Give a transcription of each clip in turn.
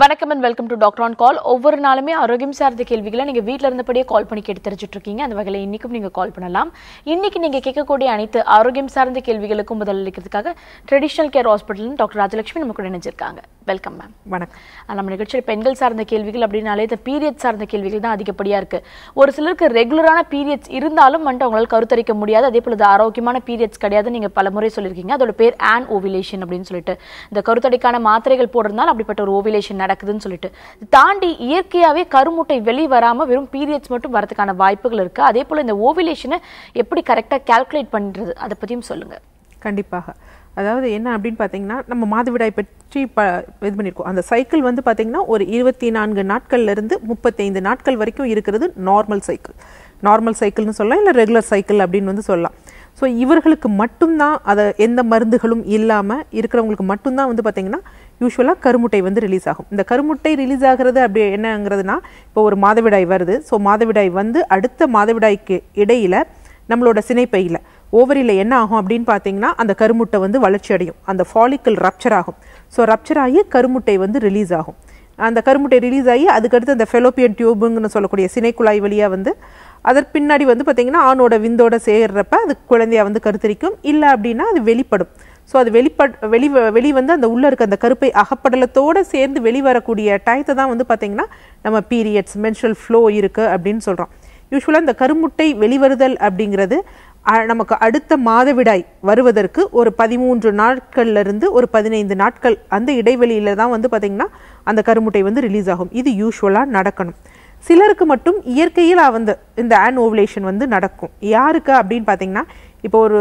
வணக்கம் and welcome to doctor on call ஒவ்வொரு நாளுமே ஆரோக்கியம் சார்ந்த கேள்விகளை நீங்க வீட்ல இருந்தபடியே கால் பண்ணி கேட்டு தெரிஞ்சுட்டு இருக்கீங்க அந்த வகையில் இன்னைக்கும் நீங்க கால் பண்ணலாம் இன்னைக்கு நீங்க கேட்கக்கூடிய அனைத்து ஆரோக்கியம் சார்ந்த கேள்விகளுக்கும் பதில் அளிக்கிறதுக்காக traditional care hospital doctor Rajalakshmi நம்ம கூட இணைஞ்சிருக்காங்க வெல்கம் மேம் வணக்கம் நம்ம நிகழ்ச்சியில் பெண்கள் சார்ந்த கேள்விகள் அப்படின்னாலே இந்த பீரியட் சார்ந்த கேள்விகள் தான் அதிகப்படியா இருக்கு ஒரு சிலருக்கு ரெகுலரான பீரியட்ஸ் இருந்தாலும் வந்துட்டு அவங்களால கருத்தரிக்க முடியாது அதே போல இது ஆரோக்கியமான பீரியட்ஸ் கிடையாது நீங்க பல முறை சொல்லியிருக்கீங்க அதோட பேர் ஆன் ஓவிலேஷன் அப்படின்னு சொல்லிட்டு இந்த கருத்தடைக்கான மாத்திரைகள் போடுறதுனால அப்படிப்பட்ட ஒரு ஓவிலேஷன் நடக்குதுன்னு சொல்லிட்டு இது தாண்டி இயற்கையாவே கருமுட்டை வெளி வராம வெறும் பீரியட்ஸ் மட்டும் வரதுக்கான வாய்ப்புகள் இருக்கு அதே போல இந்த ஓவிலேஷனை எப்படி கரெக்டா கால்குலேட் பண்றது அதை பத்தியும் சொல்லுங்க கண்டிப்பாக அதாவது என்ன அப்படின்னு பார்த்தீங்கன்னா நம்ம மாதவிடாய் பற்றி ப இது பண்ணியிருக்கோம் அந்த சைக்கிள் வந்து பார்த்தீங்கன்னா ஒரு இருபத்தி நான்கு நாட்கள்ல இருந்து முப்பத்தைந்து நாட்கள் வரைக்கும் இருக்கிறது நார்மல் சைக்கிள் நார்மல் சைக்கிள்னு சொல்லலாம் இல்லை ரெகுலர் சைக்கிள் அப்படின்னு வந்து சொல்லலாம் ஸோ இவர்களுக்கு மட்டும்தான் அதை எந்த மருந்துகளும் இல்லாமல் இருக்கிறவங்களுக்கு மட்டும்தான் வந்து பார்த்தீங்கன்னா யூஸ்வலாக கருமுட்டை வந்து ரிலீஸ் ஆகும் இந்த கருமுட்டை ரிலீஸ் ஆகிறது அப்படி என்னங்கிறதுனா இப்போ ஒரு மாதவிடாய் வருது ஸோ மாதவிடாய் வந்து அடுத்த மாதவிடாய்க்கு இடையில நம்மளோட சினைப்பையில் ஓவரியில் என்ன ஆகும் அப்படின்னு பார்த்தீங்கன்னா அந்த கருமுட்டை வந்து வளர்ச்சி அடையும் அந்த ஃபாலிக்கல் ரப்சர் ஆகும் ஸோ ரப்சர் ஆகி கருமுட்டை வந்து ரிலீஸ் ஆகும் அந்த கருமுட்டை ரிலீஸ் ஆகி அதுக்கடுத்து அந்த ஃபெலோப்பியன் டியூபுங்கன்னு சொல்லக்கூடிய சினைக்குழாய் வழியாக வந்து அதற்கு பின்னாடி வந்து பார்த்தீங்கன்னா ஆணோட விந்தோட சேர்றப்ப அது குழந்தையா வந்து கருத்தரிக்கும் இல்லை அப்படின்னா அது வெளிப்படும் ஸோ அது வெளிப்பட் வெளி வெளி வந்து அந்த உள்ள இருக்க அந்த கருப்பை அகப்படலத்தோட சேர்ந்து வெளிவரக்கூடிய டயத்தை தான் வந்து பார்த்தீங்கன்னா நம்ம பீரியட்ஸ் மென்ஸ்ட்ரல் ஃப்ளோ இருக்கு அப்படின்னு சொல்கிறோம் யூஸ்வலாக இந்த கருமுட்டை வெளிவருதல் அப்படிங்கிறது அ- நமக்கு அடுத்த மாதவிடாய் வருவதற்கு ஒரு பதிமூன்று நாட்கள்ல இருந்து ஒரு பதினைந்து நாட்கள் அந்த இடைவெளியில தான் வந்து பார்த்தீங்கன்னா அந்த கருமுட்டை வந்து ரிலீஸ் ஆகும் இது யூஸ்வலாக நடக்கணும் சிலருக்கு மட்டும் இயற்கையில் வந்து இந்த ஆன் ஓவலேஷன் வந்து நடக்கும் யாருக்கு அப்படின்னு பார்த்தீங்கன்னா இப்போ ஒரு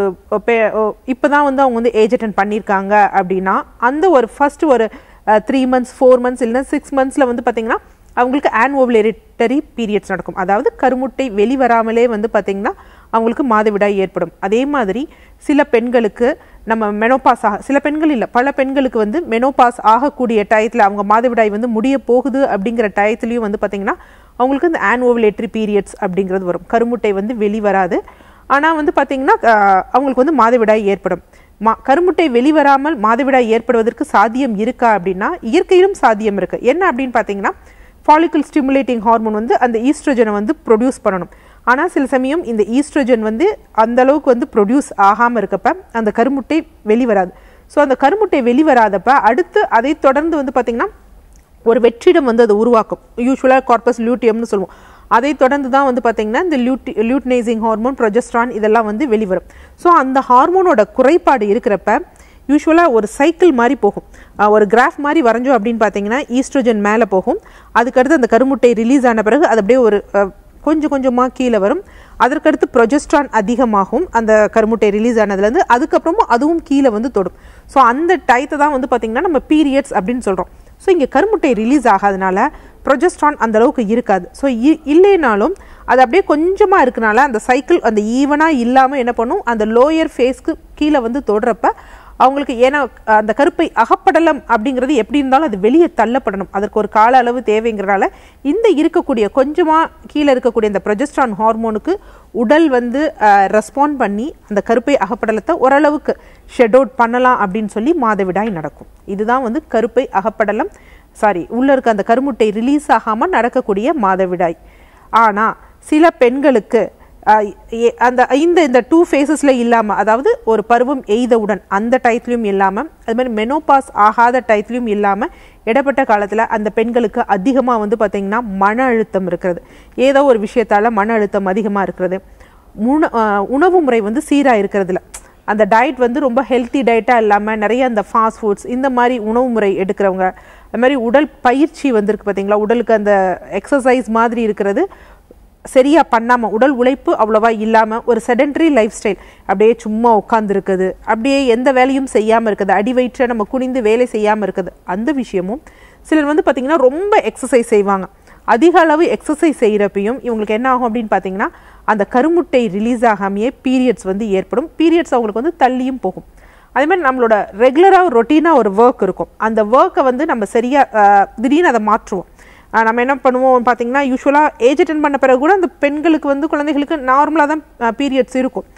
இப்போ தான் வந்து அவங்க வந்து ஏஜ் அட்டன் பண்ணியிருக்காங்க அப்படின்னா அந்த ஒரு ஃபர்ஸ்ட் ஒரு த்ரீ மந்த்ஸ் ஃபோர் மந்த்ஸ் இல்லைன்னா சிக்ஸ் மந்த்ஸில் வந்து பார்த்தீங்கன்னா அவங்களுக்கு ஆன் ஓவலேட்டரி பீரியட்ஸ் நடக்கும் அதாவது கருமுட்டை வெளிவராமலே வந்து பார்த்தீங்கன்னா அவங்களுக்கு மாதவிடாய் ஏற்படும் அதே மாதிரி சில பெண்களுக்கு நம்ம மெனோபாஸ் ஆக சில பெண்கள் இல்லை பல பெண்களுக்கு வந்து மெனோபாஸ் ஆகக்கூடிய டயத்தில் அவங்க மாதவிடாய் வந்து முடிய போகுது அப்படிங்கிற டயத்துலையும் வந்து பார்த்தீங்கன்னா அவங்களுக்கு இந்த ஆன் ஓவலேட்டரி பீரியட்ஸ் அப்படிங்கிறது வரும் கருமுட்டை வந்து வெளிவராது ஆனால் வந்து பார்த்தீங்கன்னா அஹ், அவங்களுக்கு வந்து மாதவிடாய் ஏற்படும் மா கருமுட்டை வெளிவராமல் மாதவிடாய் ஏற்படுவதற்கு சாத்தியம் இருக்கா அப்படின்னா இயற்கையிலும் சாத்தியம் இருக்கு என்ன அப்படின்னு பார்த்தீங்கன்னா ஃபாலிக்கல் ஸ்டிமுலேட்டிங் ஹார்மோன் வந்து அந்த ஈஸ்ட்ரோஜனை வந்து ப்ரொடியூஸ் பண்ணணும் ஆனால் சில சமயம் இந்த ஈஸ்ட்ரோஜன் வந்து அந்த அளவுக்கு வந்து ப்ரொடியூஸ் ஆகாமல் இருக்கப்ப அந்த கருமுட்டை வெளிவராது ஸோ அந்த கருமுட்டை வெளிவராதப்ப அடுத்து அதை தொடர்ந்து வந்து பார்த்தீங்கன்னா ஒரு வெற்றிடம் வந்து அது உருவாக்கும் யூஸ்வலாக கார்பஸ் லியூட்டியம்னு சொல்லுவோம் அதை தொடர்ந்து தான் வந்து பார்த்தீங்கன்னா இந்த லியூட்டி லியூட்னைசிங் ஹார்மோன் ப்ரொஜெஸ்ட்ரான் இதெல்லாம் வந்து வெளிவரும் ஸோ அந்த ஹார்மோனோட குறைபாடு இருக்கிறப்ப யூஸ்வலாக ஒரு சைக்கிள் மாதிரி போகும் அஹ் ஒரு கிராஃப் மாதிரி வரைஞ்சோம் அப்படின்னு பார்த்தீங்கன்னா ஈஸ்ட்ரோஜன் மேலே போகும் அதுக்கடுத்து அந்த கருமுட்டை ரிலீஸ் ஆன பிறகு அது அப்படியே ஒரு அஹ், கொஞ்சம் கொஞ்சமாக கீழே வரும் அதற்கடுத்து ப்ரொஜெஸ்ட்ரான் அதிகமாகும் அந்த கருமுட்டை ரிலீஸ் ஆனதுலேருந்து அதுக்கப்புறமும் அதுவும் கீழே வந்து தொடும் ஸோ அந்த டயத்தை தான் வந்து பார்த்தீங்கன்னா நம்ம பீரியட்ஸ் அப்படின்னு சொல்கிறோம் ஸோ இங்கே கருமுட்டை ரிலீஸ் ஆகாதனால ப்ரொஜெஸ்ட்ரான் அந்த அளவுக்கு இருக்காது ஸோ இல்லைனாலும் அது அப்படியே கொஞ்சமாக இருக்கனால அந்த சைக்கிள் அந்த ஈவனாக இல்லாமல் என்ன பண்ணும் அந்த லோயர் ஃபேஸ்க்கு கீழே வந்து தொடுறப்ப அவங்களுக்கு ஏன்னா அந்த கருப்பை அகப்படலம் அப்படிங்கிறது எப்படி இருந்தாலும் அது வெளியே தள்ளப்படணும் அதற்கு ஒரு கால அளவு தேவைங்கிறனால இந்த இருக்கக்கூடிய கொஞ்சமாக கீழே இருக்கக்கூடிய இந்த ப்ரொஜெஸ்ட்ரான் ஹார்மோனுக்கு உடல் வந்து ரெஸ்பாண்ட் பண்ணி அந்த கருப்பை அகப்படலத்தை ஓரளவுக்கு ஷெட் அவுட் பண்ணலாம் அப்படின்னு சொல்லி மாதவிடாய் நடக்கும் இதுதான் வந்து கருப்பை அகப்படலம் சாரி உள்ள இருக்க அந்த கருமுட்டை ரிலீஸ் ஆகாமல் நடக்கக்கூடிய மாதவிடாய் ஆனால் சில பெண்களுக்கு ஆஹ் எ- அந்த இந்த இந்த டூ ஃபேஸஸில் இல்லாமல் அதாவது ஒரு பருவம் எய்தவுடன் அந்த டயத்துலையும் இல்லாமல் அது மாதிரி மெனோபாஸ் ஆகாத டயத்துலையும் இல்லாமல் இடப்பட்ட காலத்தில் அந்த பெண்களுக்கு அதிகமாக வந்து பார்த்திங்கன்னா மன அழுத்தம் இருக்கிறது ஏதோ ஒரு விஷயத்தால் மன அழுத்தம் அதிகமாக இருக்கிறது உண ஆஹ் உணவு முறை வந்து சீராக இருக்கிறதுல அந்த டயட் வந்து ரொம்ப ஹெல்த்தி டயட்டாக இல்லாமல் நிறைய அந்த ஃபாஸ்ட் ஃபுட்ஸ் இந்த மாதிரி உணவு முறை எடுக்கிறவங்க அது மாதிரி உடல் பயிற்சி வந்திருக்கு பார்த்தீங்களா உடலுக்கு அந்த எக்ஸசைஸ் மாதிரி இருக்கிறது சரியா பண்ணாம உடல் உழைப்பு அவ்வளவா இல்லாம ஒரு செடென்டரி லைஃப் ஸ்டைல் அப்படியே சும்மா உட்காந்துருக்குது அப்படியே எந்த வேலையும் செய்யாம இருக்குது அடி வயிற்றை நம்ம குனிந்து வேலை செய்யாம இருக்குது அந்த விஷயமும் சிலர் வந்து பாத்தீங்கன்னா ரொம்ப எக்ஸசைஸ் செய்வாங்க அதிக அளவு எக்ஸசைஸ் செய்கிறப்பையும் இவங்களுக்கு என்ன ஆகும் அப்படின்னு பார்த்தீங்கன்னா அந்த கருமுட்டை ரிலீஸ் ஆகாமையே பீரியட்ஸ் வந்து ஏற்படும் பீரியட்ஸ் அவங்களுக்கு வந்து தள்ளியும் போகும் அதே மாதிரி நம்மளோட ரெகுலராக ரொட்டீனாக ஒரு ஒர்க் இருக்கும் அந்த ஒர்க்கை வந்து நம்ம சரியாக திடீர்னு அதை மாற்றுவோம் ஆஹ் நம்ம என்ன பண்ணுவோம் பார்த்தீங்கன்னா யூஸ்வலாக ஏஜ் அட்டன் பண்ண பிறகு கூட அந்த பெண்களுக்கு வந்து குழந்தைகளுக்கு நார்மலாக தான் பீரியட்ஸ் இருக்கும்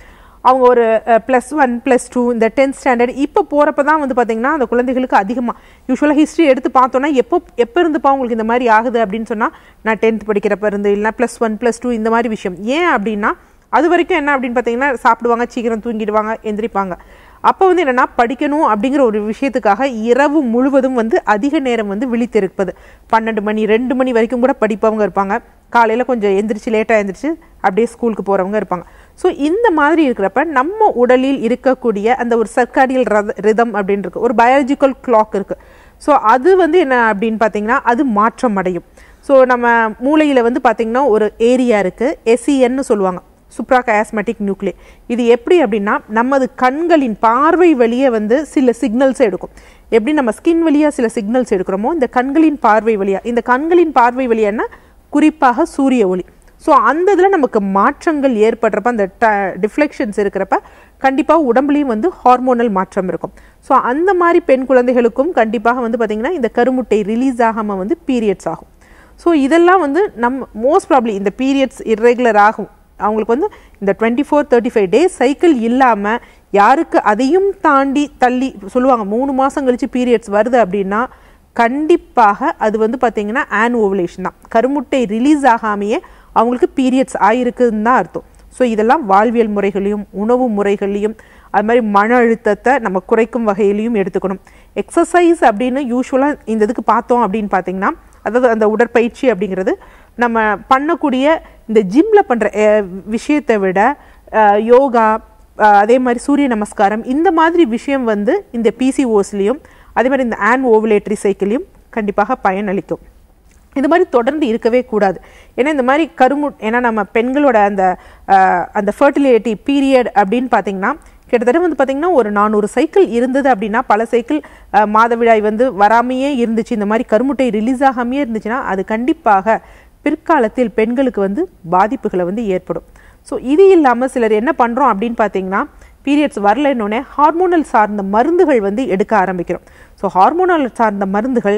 அவங்க ஒரு ப்ளஸ் ஒன் ப்ளஸ் டூ இந்த டென்த் ஸ்டாண்டர்ட் இப்போ போகிறப்ப தான் வந்து பார்த்தீங்கன்னா அந்த குழந்தைகளுக்கு அதிகமாக யூஸ்வலாக ஹிஸ்ட்ரி எடுத்து பார்த்தோன்னா எப்போ எப்போ இருந்துப்பா உங்களுக்கு இந்த மாதிரி ஆகுது அப்படின்னு சொன்னால் நான் டென்த் படிக்கிறப்ப இருந்து இல்லைனா ப்ளஸ் ஒன் ப்ளஸ் டூ இந்த மாதிரி விஷயம் ஏன் அப்படின்னா அது வரைக்கும் என்ன அப்படின்னு பார்த்தீங்கன்னா சாப்பிடுவாங்க சீக்கிரம் தூங்கிடுவாங்க எந்திரிப்பாங்க அப்போ வந்து என்னன்னா படிக்கணும் அப்படிங்கிற ஒரு விஷயத்துக்காக இரவு முழுவதும் வந்து அதிக நேரம் வந்து விழித்திருப்பது பன்னெண்டு மணி ரெண்டு மணி வரைக்கும் கூட படிப்பவங்க இருப்பாங்க காலையில் கொஞ்சம் எந்திரிச்சு லேட்டாக எந்திரிச்சு அப்படியே ஸ்கூலுக்கு போகிறவங்க இருப்பாங்க ஸோ இந்த மாதிரி இருக்கிறப்ப நம்ம உடலில் இருக்கக்கூடிய அந்த ஒரு சர்க்காடியல் ரிதம் அப்படின்னு இருக்கு ஒரு பயாலஜிக்கல் கிளாக் இருக்கு ஸோ அது வந்து என்ன அப்படின்னு பார்த்தீங்கன்னா அது மாற்றம் அடையும் ஸோ நம்ம மூளையில் வந்து பார்த்தீங்கன்னா ஒரு ஏரியா இருக்கு எஸ்இஎன்னு சொல்லுவாங்க சுப்ராகயாஸ்மெட்டிக் நியூக்ளியே இது எப்படி அப்படின்னா நமது கண்களின் பார்வை வழியே வந்து சில சிக்னல்ஸ் எடுக்கும் எப்படி நம்ம ஸ்கின் வழியா சில சிக்னல்ஸ் எடுக்கிறோமோ இந்த கண்களின் பார்வை வழியா இந்த கண்களின் பார்வை வழியான்னா குறிப்பாக சூரிய ஒளி ஸோ அந்த இதில் நமக்கு மாற்றங்கள் ஏற்படுறப்ப அந்த ட டிஃப்ளெக்ஷன்ஸ் இருக்கிறப்ப கண்டிப்பாக உடம்புலையும் வந்து ஹார்மோனல் மாற்றம் இருக்கும் ஸோ அந்த மாதிரி பெண் குழந்தைகளுக்கும் கண்டிப்பாக வந்து பார்த்திங்கன்னா இந்த கருமுட்டை ரிலீஸ் ஆகாமல் வந்து பீரியட்ஸ் ஆகும் ஸோ இதெல்லாம் வந்து நம்ம மோஸ்ட் ப்ராப்ளி இந்த பீரியட்ஸ் இர்ரெகுலர் ஆகும் அவங்களுக்கு வந்து இந்த twenty four thirty five days cycle இல்லாமல் யாருக்கு அதையும் தாண்டி தள்ளி சொல்லுவாங்க மூணு மாதம் கழிச்சு பீரியட்ஸ் வருது அப்படின்னா கண்டிப்பாக அது வந்து பார்த்தீங்கன்னா ஆன் ஓவலேஷன் தான் கருமுட்டை ரிலீஸ் ஆகாமையே அவங்களுக்கு பீரியட்ஸ் ஆயிருக்குன்னு தான் அர்த்தம் ஸோ இதெல்லாம் வாழ்வியல் முறைகளையும் உணவு முறைகளையும் அது மாதிரி மன அழுத்தத்தை நம்ம குறைக்கும் வகையிலையும் எடுத்துக்கணும் எக்ஸசைஸ் அப்படின்னு யூஸ்வலாக இந்த இதுக்கு பார்த்தோம் அப்படின்னு பார்த்தீங்கன்னா அதாவது அந்த உடற்பயிற்சி அப்படிங்கிறது நம்ம பண்ணக்கூடிய இந்த ஜிம்ல பண்ற அஹ், விஷயத்தை விட அஹ், யோகா அஹ், அதே மாதிரி சூரிய நமஸ்காரம் இந்த மாதிரி விஷயம் வந்து இந்த பிசிஓஸ்லையும் அதே மாதிரி இந்த ஆன் ஓவுலேட்டரி சைக்கிளையும் கண்டிப்பாக பயனளிக்கும் இந்த மாதிரி தொடர்ந்து இருக்கவே கூடாது ஏன்னா இந்த மாதிரி கருமு ஏன்னா நம்ம பெண்களோட அந்த அஹ், அந்த ஃபர்டிலிட்டி பீரியட் அப்படின்னு பார்த்தீங்கன்னா கிட்டத்தட்ட வந்து பார்த்தீங்கன்னா ஒரு நானூறு சைக்கிள் இருந்தது அப்படின்னா பல சைக்கிள் அஹ், மாதவிடாய் வந்து வராமையே இருந்துச்சு இந்த மாதிரி கருமுட்டை ரிலீஸ் ஆகாமையே இருந்துச்சுன்னா அது கண்டிப்பாக பிற்காலத்தில் பெண்களுக்கு வந்து பாதிப்புகளை வந்து ஏற்படும் ஸோ இது இல்லாமல் சிலர் என்ன பண்ணுறோம் அப்படின்னு பார்த்தீங்கன்னா பீரியட்ஸ் வரலன்னொடனே ஹார்மோனல் சார்ந்த மருந்துகள் வந்து எடுக்க ஆரம்பிக்கிறோம் ஸோ ஹார்மோனல் சார்ந்த மருந்துகள்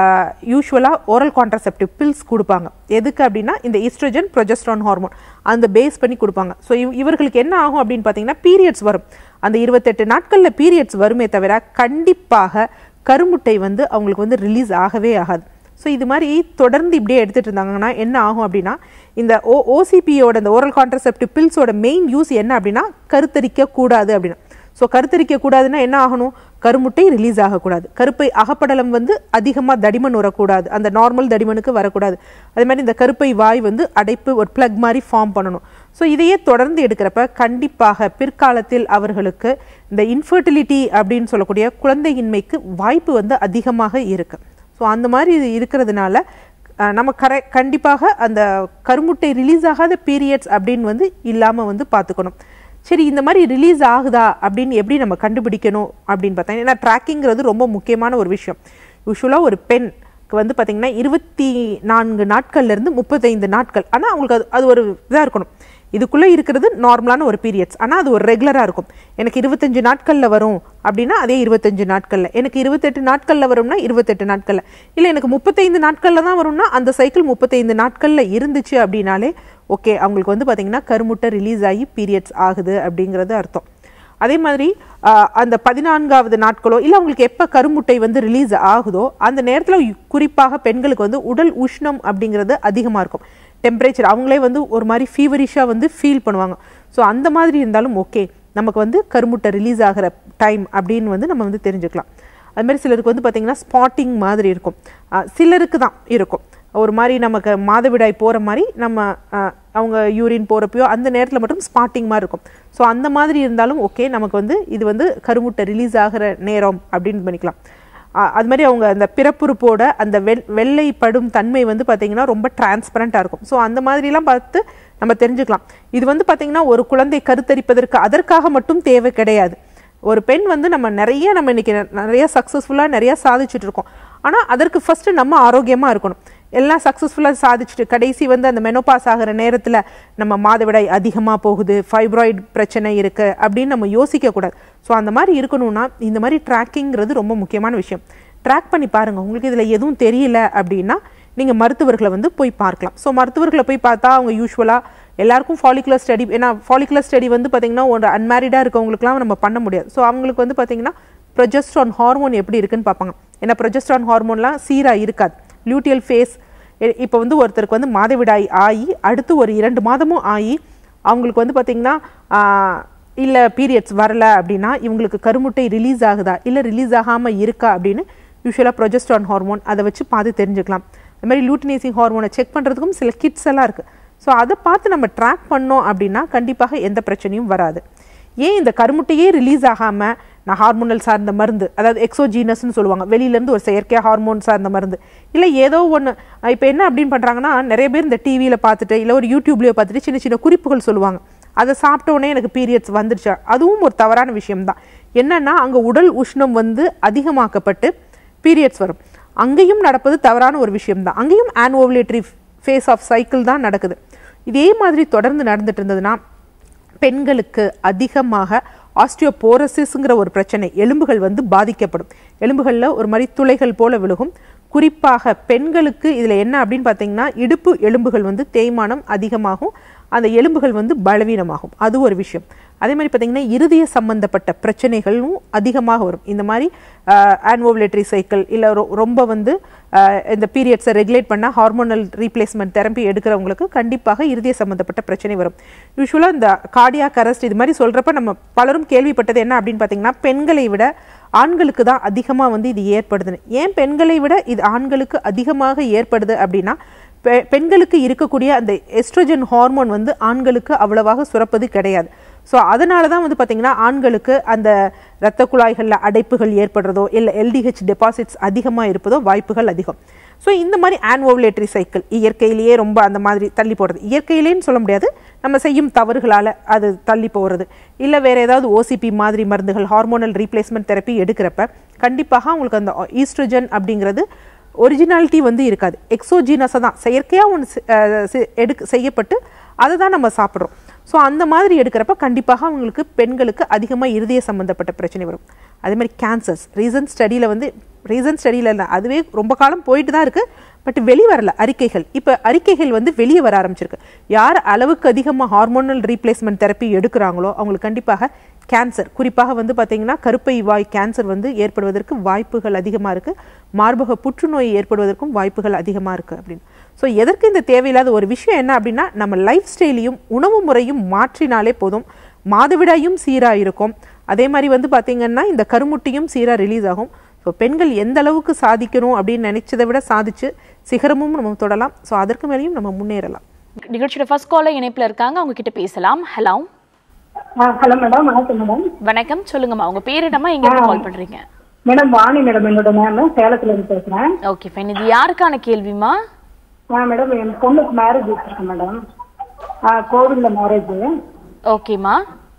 யூஸ்வலாக ஓரல் கான்ட்ரசெப்டிவ் பில்ஸ் கொடுப்பாங்க எதுக்கு அப்படின்னா இந்த ஈஸ்ட்ரஜன் ப்ரொஜெஸ்ட்ரான் ஹார்மோன் அந்த பேஸ் பண்ணி கொடுப்பாங்க ஸோ இவர்களுக்கு என்ன ஆகும் அப்படின்னு பார்த்தீங்கன்னா பீரியட்ஸ் வரும் அந்த இருபத்தெட்டு நாட்களில் பீரியட்ஸ் வருமே தவிர கண்டிப்பாக கருமுட்டை வந்து அவங்களுக்கு வந்து ரிலீஸ் ஆகவே ஆகாது ஸோ இது மாதிரி தொடர்ந்து இப்படியே எடுத்துட்டு இருந்தாங்கன்னா என்ன ஆகும் அப்படின்னா இந்த ஓ ஓசிபியோட இந்த ஓரல் கான்ட்ரசெப்டிவ் பில்ஸோட மெயின் யூஸ் என்ன அப்படின்னா கருத்தரிக்க கூடாது அப்படின்னா ஸோ கருத்தரிக்க கூடாதுன்னா என்ன ஆகணும் கருமுட்டை ரிலீஸ் ஆகக்கூடாது கருப்பை அகப்படலம் வந்து அதிகமாக தடிமன் வரக்கூடாது அந்த நார்மல் தடிமனுக்கு வரக்கூடாது அதே மாதிரி இந்த கருப்பை வாய் வந்து அடைப்பு ஒரு பிளக் மாதிரி ஃபார்ம் பண்ணணும் ஸோ இதையே தொடர்ந்து எடுக்கிறப்ப கண்டிப்பாக பிற்காலத்தில் அவர்களுக்கு இந்த இன்ஃபர்டிலிட்டி அப்படின்னு சொல்லக்கூடிய குழந்தையின்மைக்கு வாய்ப்பு வந்து அதிகமாக இருக்கு ஸோ அந்த மாதிரி இது இருக்கிறதுனால அஹ், நம்ம கரை கண்டிப்பாக அந்த கருமுட்டை ரிலீஸ் ஆகாத பீரியட்ஸ் அப்படின்னு வந்து இல்லாமல் வந்து பார்த்துக்கணும் சரி இந்த மாதிரி ரிலீஸ் ஆகுதா அப்படின்னு எப்படி நம்ம கண்டுபிடிக்கணும் அப்படின்னு பார்த்தா ஏன்னா ட்ராக்கிங்கிறது ரொம்ப முக்கியமான ஒரு விஷயம் யூஸ்வலாக ஒரு பெண் வந்து பார்த்தீங்கன்னா இருபத்தி நான்கு நாட்கள்ல இருந்து முப்பத்தைந்து நாட்கள் ஆனால் அவங்களுக்கு அது அது ஒரு இதாக இருக்கணும் இதுக்குள்ளே இருக்கிறது நார்மலான ஒரு பீரியட்ஸ் ஆனால் அது ஒரு ரெகுலராக இருக்கும் எனக்கு இருபத்தஞ்சு நாட்களில் வரும் அப்படின்னா அதே இருபத்தஞ்சு நாட்களில் எனக்கு இருபத்தெட்டு நாட்களில் வரும்னா இருபத்தெட்டு நாட்களில் இல்லை எனக்கு முப்பத்தைந்து நாட்களில் தான் வரும்னா அந்த சைக்கிள் முப்பத்தைந்து நாட்களில் இருந்துச்சு அப்படின்னாலே ஓகே அவங்களுக்கு வந்து பார்த்தீங்கன்னா கருமுட்டை ரிலீஸ் ஆகி பீரியட்ஸ் ஆகுது அப்படிங்கிறது அர்த்தம் அதே மாதிரி ஆஹ், அந்த பதினான்காவது நாட்களோ இல்லை அவங்களுக்கு எப்போ கருமுட்டை வந்து ரிலீஸ் ஆகுதோ அந்த நேரத்தில் குறிப்பாக பெண்களுக்கு வந்து உடல் உஷ்ணம் அப்படிங்கிறது அதிகமாக இருக்கும் டெம்பரேச்சர் அவங்களே வந்து ஒரு மாதிரி ஃபீவரிஷாக வந்து ஃபீல் பண்ணுவாங்க ஸோ அந்த மாதிரி இருந்தாலும் ஓகே நமக்கு வந்து கருமுட்டை ரிலீஸ் ஆகிற டைம் அப்படின்னு வந்து நம்ம வந்து தெரிஞ்சுக்கலாம் அது மாதிரி சிலருக்கு வந்து பார்த்தீங்கன்னா ஸ்பாட்டிங் மாதிரி இருக்கும் ஆஹ், சிலருக்கு தான் இருக்கும் ஒரு மாதிரி நமக்கு மாதவிடாய் போகிற மாதிரி நம்ம ஆஹ், அவங்க யூரின் போகிறப்பயோ அந்த நேரத்தில் மட்டும் ஸ்பாட்டிங் மாதிரி இருக்கும் ஸோ அந்த மாதிரி இருந்தாலும் ஓகே நமக்கு வந்து இது வந்து கருமுட்டை ரிலீஸ் ஆகிற நேரம் அப்படின்னு பண்ணிக்கலாம் ஆஹ், அது மாதிரி அவங்க அந்த பிறப்புறுப்போட அந்த வெள் வெள்ளைப்படும் தன்மை வந்து பார்த்தீங்கன்னா ரொம்ப டிரான்ஸ்பரண்ட்டாக இருக்கும் ஸோ அந்த மாதிரிலாம் பார்த்து நம்ம தெரிஞ்சுக்கலாம் இது வந்து பார்த்தீங்கன்னா ஒரு குழந்தை கருத்தரிப்பதற்கு அதற்காக மட்டும் தேவை கிடையாது ஒரு பெண் வந்து நம்ம நிறைய நம்ம இன்னைக்கு நெ- நிறைய சக்ஸஸ்ஃபுல்லாக நிறைய சாதிச்சுட்டு இருக்கோம் ஆனால் அதற்கு ஃபர்ஸ்ட் நம்ம ஆரோக்கியமாக இருக்கணும் எல்லாம் சக்ஸஸ்ஃபுல்லாக சாதிச்சுட்டு கடைசி வந்து அந்த மெனோபாஸ் ஆகிற நேரத்தில் நம்ம மாதவிடாய் அதிகமாக போகுது ஃபைப்ராய்டு பிரச்சனை இருக்கு அப்படின்னு நம்ம யோசிக்கக்கூடாது ஸோ அந்த மாதிரி இருக்கணும்னா இந்த மாதிரி ட்ராக்கிங்கிறது ரொம்ப முக்கியமான விஷயம் ட்ராக் பண்ணி பாருங்க உங்களுக்கு இதில் எதுவும் தெரியல அப்படின்னா நீங்கள் மருத்துவர்களை வந்து போய் பார்க்கலாம் ஸோ மருத்துவர்களை போய் பார்த்தா அவங்க யூஸ்வலாக எல்லாருக்கும் ஃபாலிகுலர் ஸ்டடி ஏன்னா ஃபாலிகுலர் ஸ்டடி வந்து பார்த்தீங்கன்னா ஒரு அன்மேரிடாக இருக்கவங்களுக்குலாம் நம்ம பண்ண முடியாது ஸோ அவங்களுக்கு வந்து பார்த்தீங்கன்னா ப்ரொஜெஸ்ட்ரான் ஹார்மோன் எப்படி இருக்குன்னு பார்ப்பாங்க ஏன்னா ப்ரொஜெஸ்ட்ரான் ஹார்மோன்லாம் சீராக இருக்காது லியூட்டியல் ஃபேஸ் இப்போ வந்து ஒருத்தருக்கு வந்து மாதவிடாய் ஆகி அடுத்து ஒரு இரண்டு மாதமும் ஆகி அவங்களுக்கு வந்து பார்த்தீங்கன்னா இல்லை பீரியட்ஸ் வரல அப்படின்னா இவங்களுக்கு கருமுட்டை ரிலீஸ் ஆகுதா இல்லை ரிலீஸ் ஆகாமல் இருக்கா அப்படின்னு யூஸ்வலாக ப்ரொஜெஸ்ட்ரான் ஹார்மோன் அதை வச்சு பார்த்து தெரிஞ்சுக்கலாம் இந்த மாதிரி லூட்டினேசிங் ஹார்மோனை செக் பண்ணுறதுக்கும் சில கிட்ஸ் எல்லாம் இருக்குது ஸோ அதை பார்த்து நம்ம ட்ராக் பண்ணோம் அப்படின்னா கண்டிப்பாக எந்த பிரச்சனையும் வராது ஏன் இந்த கருமுட்டையே ரிலீஸ் ஆகாமல் நான் ஹார்மோனல் சார்ந்த மருந்து அதாவது எக்ஸோஜீனஸ்னு சொல்லுவாங்க வெளியிலேருந்து ஒரு செயற்கையாக ஹார்மோன் சார்ந்த மருந்து இல்லை ஏதோ ஒன்று இப்போ என்ன அப்படின்னு பண்ணுறாங்கன்னா நிறைய பேர் இந்த டிவியில் பார்த்துட்டு இல்லை ஒரு யூடியூப்லேயோ பார்த்துட்டு சின்ன சின்ன குறிப்புகள் சொல்லுவாங்க அதை சாப்பிட்ட உடனே எனக்கு பீரியட்ஸ் வந்துருச்சா அதுவும் ஒரு தவறான விஷயம்தான் என்னன்னா அங்கே உடல் உஷ்ணம் வந்து அதிகமாக்கப்பட்டு பீரியட்ஸ் வரும் அங்கேயும் நடப்பது தவறான ஒரு விஷயம்தான் அங்கேயும் ஆன்ஓவலேட்டரி ஃபேஸ் ஆஃப் சைக்கிள் தான் நடக்குது இதே மாதிரி தொடர்ந்து நடந்துட்டு இருந்ததுன்னா பெண்களுக்கு அதிகமாக ஆஸ்டியோபோரசிஸ்ங்கிற ஒரு பிரச்சனை எலும்புகள் வந்து பாதிக்கப்படும் எலும்புகளில் ஒரு மாதிரி துளைகள் போல விழுகும் குறிப்பாக பெண்களுக்கு இதில் என்ன அப்படின்னு பார்த்தீங்கன்னா இடுப்பு எலும்புகள் வந்து தேய்மானம் அதிகமாகும் அந்த எலும்புகள் வந்து பலவீனமாகும் அது ஒரு விஷயம் அதே மாதிரி பார்த்தீங்கன்னா இருதய சம்பந்தப்பட்ட பிரச்சனைகளும் அதிகமாக வரும் இந்த மாதிரி ஆன்வோவலேட்டரி சைக்கிள் இல்லை ரொம்ப வந்து ஆஹ், இந்த பீரியட்ஸை ரெகுலேட் பண்ண ஹார்மோனல் ரீப்ளேஸ்மெண்ட் தெரப்பி எடுக்கிறவங்களுக்கு கண்டிப்பாக இருதய சம்பந்தப்பட்ட பிரச்சனை வரும் யூஸ்வலாக இந்த கார்டியாக் அரெஸ்ட் இது மாதிரி சொல்கிறப்ப நம்ம பலரும் கேள்விப்பட்டது என்ன அப்படின்னு பார்த்தீங்கன்னா பெண்களை விட ஆண்களுக்கு தான் அதிகமாக வந்து இது ஏற்படுதுன்னு ஏன் பெண்களை விட இது ஆண்களுக்கு அதிகமாக ஏற்படுது அப்படின்னா பெ- பெண்களுக்கு இருக்கக்கூடிய அந்த எஸ்ட்ரோஜன் ஹார்மோன் வந்து ஆண்களுக்கு அவ்வளவாக சுரப்பது கிடையாது ஸோ அதனால தான் வந்து பார்த்தீங்கன்னா ஆண்களுக்கு அந்த இரத்த குழாய்களில் அடைப்புகள் ஏற்படுறதோ இல்லை எல்டிஹெச் டெபாசிட்ஸ் அதிகமாக இருப்பதோ வாய்ப்புகள் அதிகம் ஸோ இந்த மாதிரி ஆன்வோவலேட்டரி சைக்கிள் இயற்கையிலேயே ரொம்ப அந்த மாதிரி தள்ளி போடுறது இயற்கையிலேன்னு சொல்ல முடியாது நம்ம செய்யும் தவறுகளால் அது தள்ளி போகிறது இல்லை வேற ஏதாவது ஓசிபி மாதிரி மருந்துகள் ஹார்மோனல் ரீப்ளேஸ்மெண்ட் தெரப்பி எடுக்கிறப்ப கண்டிப்பாக அவங்களுக்கு அந்த ஈஸ்ட்ரோஜன் அப்படிங்கிறது ஒரிஜினாலிட்டி வந்து இருக்காது எக்ஸோஜீனஸாக தான் செயற்கையாக ஒன்று எடுக்க செய்யப்பட்டு அதை தான் நம்ம சாப்பிட்றோம் ஸோ அந்த மாதிரி எடுக்கிறப்ப கண்டிப்பாக அவங்களுக்கு பெண்களுக்கு அதிகமாக இருதய சம்மந்தப்பட்ட பிரச்சனை வரும் அதே மாதிரி கேன்சர்ஸ் ரீசன் ஸ்டடியில் வந்து ரீசன் ஸ்டடியில் இல்லை அதுவே ரொம்ப காலம் போயிட்டு தான் இருக்குது பட் வெளி வரல அறிக்கைகள் இப்போ அறிக்கைகள் வந்து வெளியே வர ஆரம்பிச்சிருக்கு யார் அளவுக்கு அதிகமாக ஹார்மோனல் ரீப்ளேஸ்மெண்ட் தெரப்பி எடுக்கிறாங்களோ அவங்களுக்கு கண்டிப்பாக கேன்சர் குறிப்பாக வந்து பார்த்தீங்கன்னா கருப்பை வாய் கேன்சர் வந்து ஏற்படுவதற்கு வாய்ப்புகள் அதிகமாக இருக்குது மார்பக புற்றுநோய் ஏற்படுவதற்கும் வாய்ப்புகள் அதிகமாக இருக்குது அப்படின்னு ஸோ எதற்கு இந்த தேவையில்லாத ஒரு விஷயம் என்ன அப்படின்னா நம்ம லைஃப் ஸ்டைலையும் உணவு முறையும் மாற்றினாலே போதும் மாதவிடாயும் சீராக இருக்கும் அதே மாதிரி வந்து பார்த்தீங்கன்னா இந்த கருமுட்டியும் சீராக ரிலீஸ் ஆகும் ஸோ பெண்கள் எந்த அளவுக்கு சாதிக்கணும் அப்படின்னு நினைச்சதை விட சாதிச்சு சிகரமும் நம்ம தொடலாம் ஸோ அதற்கு மேலேயும் நம்ம முன்னேறலாம் நிகழ்ச்சியோட ஃபர்ஸ்ட் காலர் இணைப்புல இருக்காங்க அவங்க கிட்ட பேசலாம் ஹலோ ஹலோ மேடம் வணக்கம் மேடம் வணக்கம் சொல்லுங்கம்மா உங்க பேர் என்னம்மா எங்க இருந்து கால் பண்றீங்க மேடம் வாணி மேடம் என்னோட மேம் சேலத்துல இருந்து பேசுறேன் ஓகே ஃபைன் இது யாருக்கான கேள்விமா ஆ மேடம் என் பொண்ணுக்கு மேரேஜ் வச்சிருக்கேன் மேடம் ஆ கோவில்ல மேரேஜ் ஓகேம்மா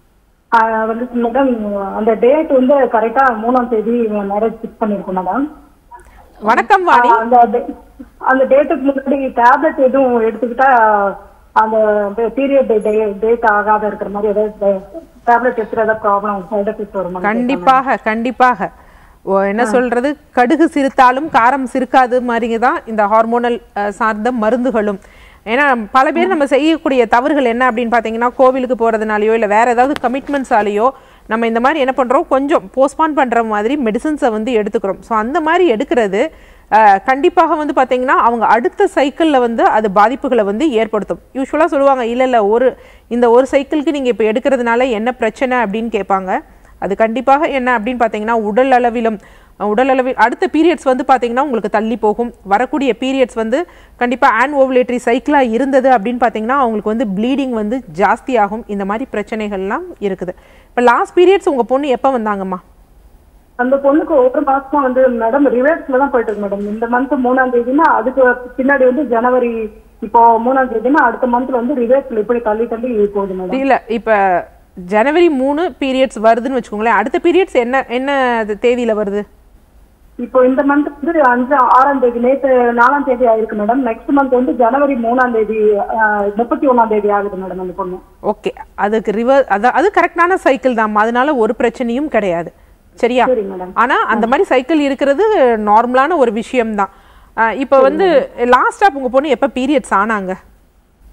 வந்து மேடம் அந்த டேட் வந்து கரெக்டா மூணாம் தேதி மேரேஜ் ஃபிக்ஸ் பண்ணிருக்கோம் மேடம் வணக்கம் வாணி அந்த da- அந்த டேட்டுக்கு முன்னாடி டேப்லெட் எதுவும் எடுத்துக்கிட்டா அந்த பீரியட் டேட் ஆகாத இருக்கிற மாதிரி ஏதாவது டேப்லெட் எடுத்துட்டு ஏதாவது ப்ராப்ளம் சைட் எஃபெக்ட் வருமா கண்டிப்பாக கண்டிப்பாக ஓ, என்ன சொல்றது கடுகு சிரித்தாலும் காரம் சிரிக்காது மாதிரிங்க தான் இந்த ஹார்மோனல் அஹ், சார்ந்த மருந்துகளும் ஏன்னா பல பேர் நம்ம செய்யக்கூடிய தவறுகள் என்ன அப்படின்னு பார்த்தீங்கன்னா கோவிலுக்கு போகிறதுனாலையோ இல்லை வேற ஏதாவது கமிட்மெண்ட்ஸாலேயோ நம்ம இந்த மாதிரி என்ன பண்ணுறோம் கொஞ்சம் போஸ்ட்பான் பண்ணுற மாதிரி மெடிசன்ஸை வந்து எடுத்துக்கிறோம் ஸோ அந்த மாதிரி எடுக்கிறது அஹ், கண்டிப்பாக வந்து பார்த்தீங்கன்னா அவங்க அடுத்த சைக்கிளில் வந்து அது பாதிப்புகளை வந்து ஏற்படுத்தும் யூஸ்வலாக சொல்லுவாங்க இல்லை இல்லை ஒரு இந்த ஒரு சைக்கிளுக்கு நீங்கள் இப்போ எடுக்கிறதுனால என்ன பிரச்சனை அப்படின்னு கேட்பாங்க அது கண்டிப்பாக என்ன அப்படின்னு பார்த்தீங்கன்னா உடல் அளவிலும் அஹ், உடல் அளவில் அடுத்த பீரியட்ஸ் வந்து பார்த்தீங்கன்னா உங்களுக்கு தள்ளி போகும் வரக்கூடிய பீரியட்ஸ் வந்து கண்டிப்பாக ஆன் ஓவலேட்டரி சைக்கிளாக இருந்தது அப்படின்னு பார்த்தீங்கன்னா அவங்களுக்கு வந்து ப்ளீடிங் வந்து ஜாஸ்தியாகும் இந்த மாதிரி பிரச்சனைகள்லாம் இருக்குது இப்போ லாஸ்ட் பீரியட்ஸ் உங்கள் பொண்ணு எப்போ வந்தாங்கம்மா அந்த பொண்ணுக்கு ஒரு மாசமா வந்து மேடம் ரிவர்ஸ்ல தான் போயிட்டு இருக்கு மேடம் இந்த மந்த் மூணாம் தேதினா அதுக்கு பின்னாடி வந்து ஜனவரி இப்போ மூணாம் தேதினா அடுத்த மந்த்ல வந்து ரிவர்ஸ்ல இப்படி தள்ளி தள்ளி போகுது மேடம் இல்லை இப்போ ஜனவரி மூணு பீரியட்ஸ் வருதுன்னு வச்சுக்கோங்களேன் அடுத்த பீரியட்ஸ் என்ன என்ன தேதியில் வருது இப்போ இந்த மந்த் வந்து அஞ்சு ஆறாம் தேதி நேத்து நாலாம் தேதி ஆயிருக்கு மேடம் நெக்ஸ்ட் மந்த் வந்து ஜனவரி மூணாம் தேதி ஆஹ், முப்பத்தி ஒண்ணாம் தேதி ஆகுது மேடம் அந்த பொண்ணு ஓகே அதுக்கு ரிவர் அது அது கரெக்டான சைக்கிள் தான் அதனால ஒரு பிரச்சனையும் கிடையாது சரியா சரி மேடம் ஆனா அந்த மாதிரி சைக்கிள் இருக்கிறது நார்மலான ஒரு விஷயம்தான் அஹ் இப்போ வந்து லாஸ்டா உங்க பொண்ணு எப்ப பீரியட்ஸ் ஆனாங்க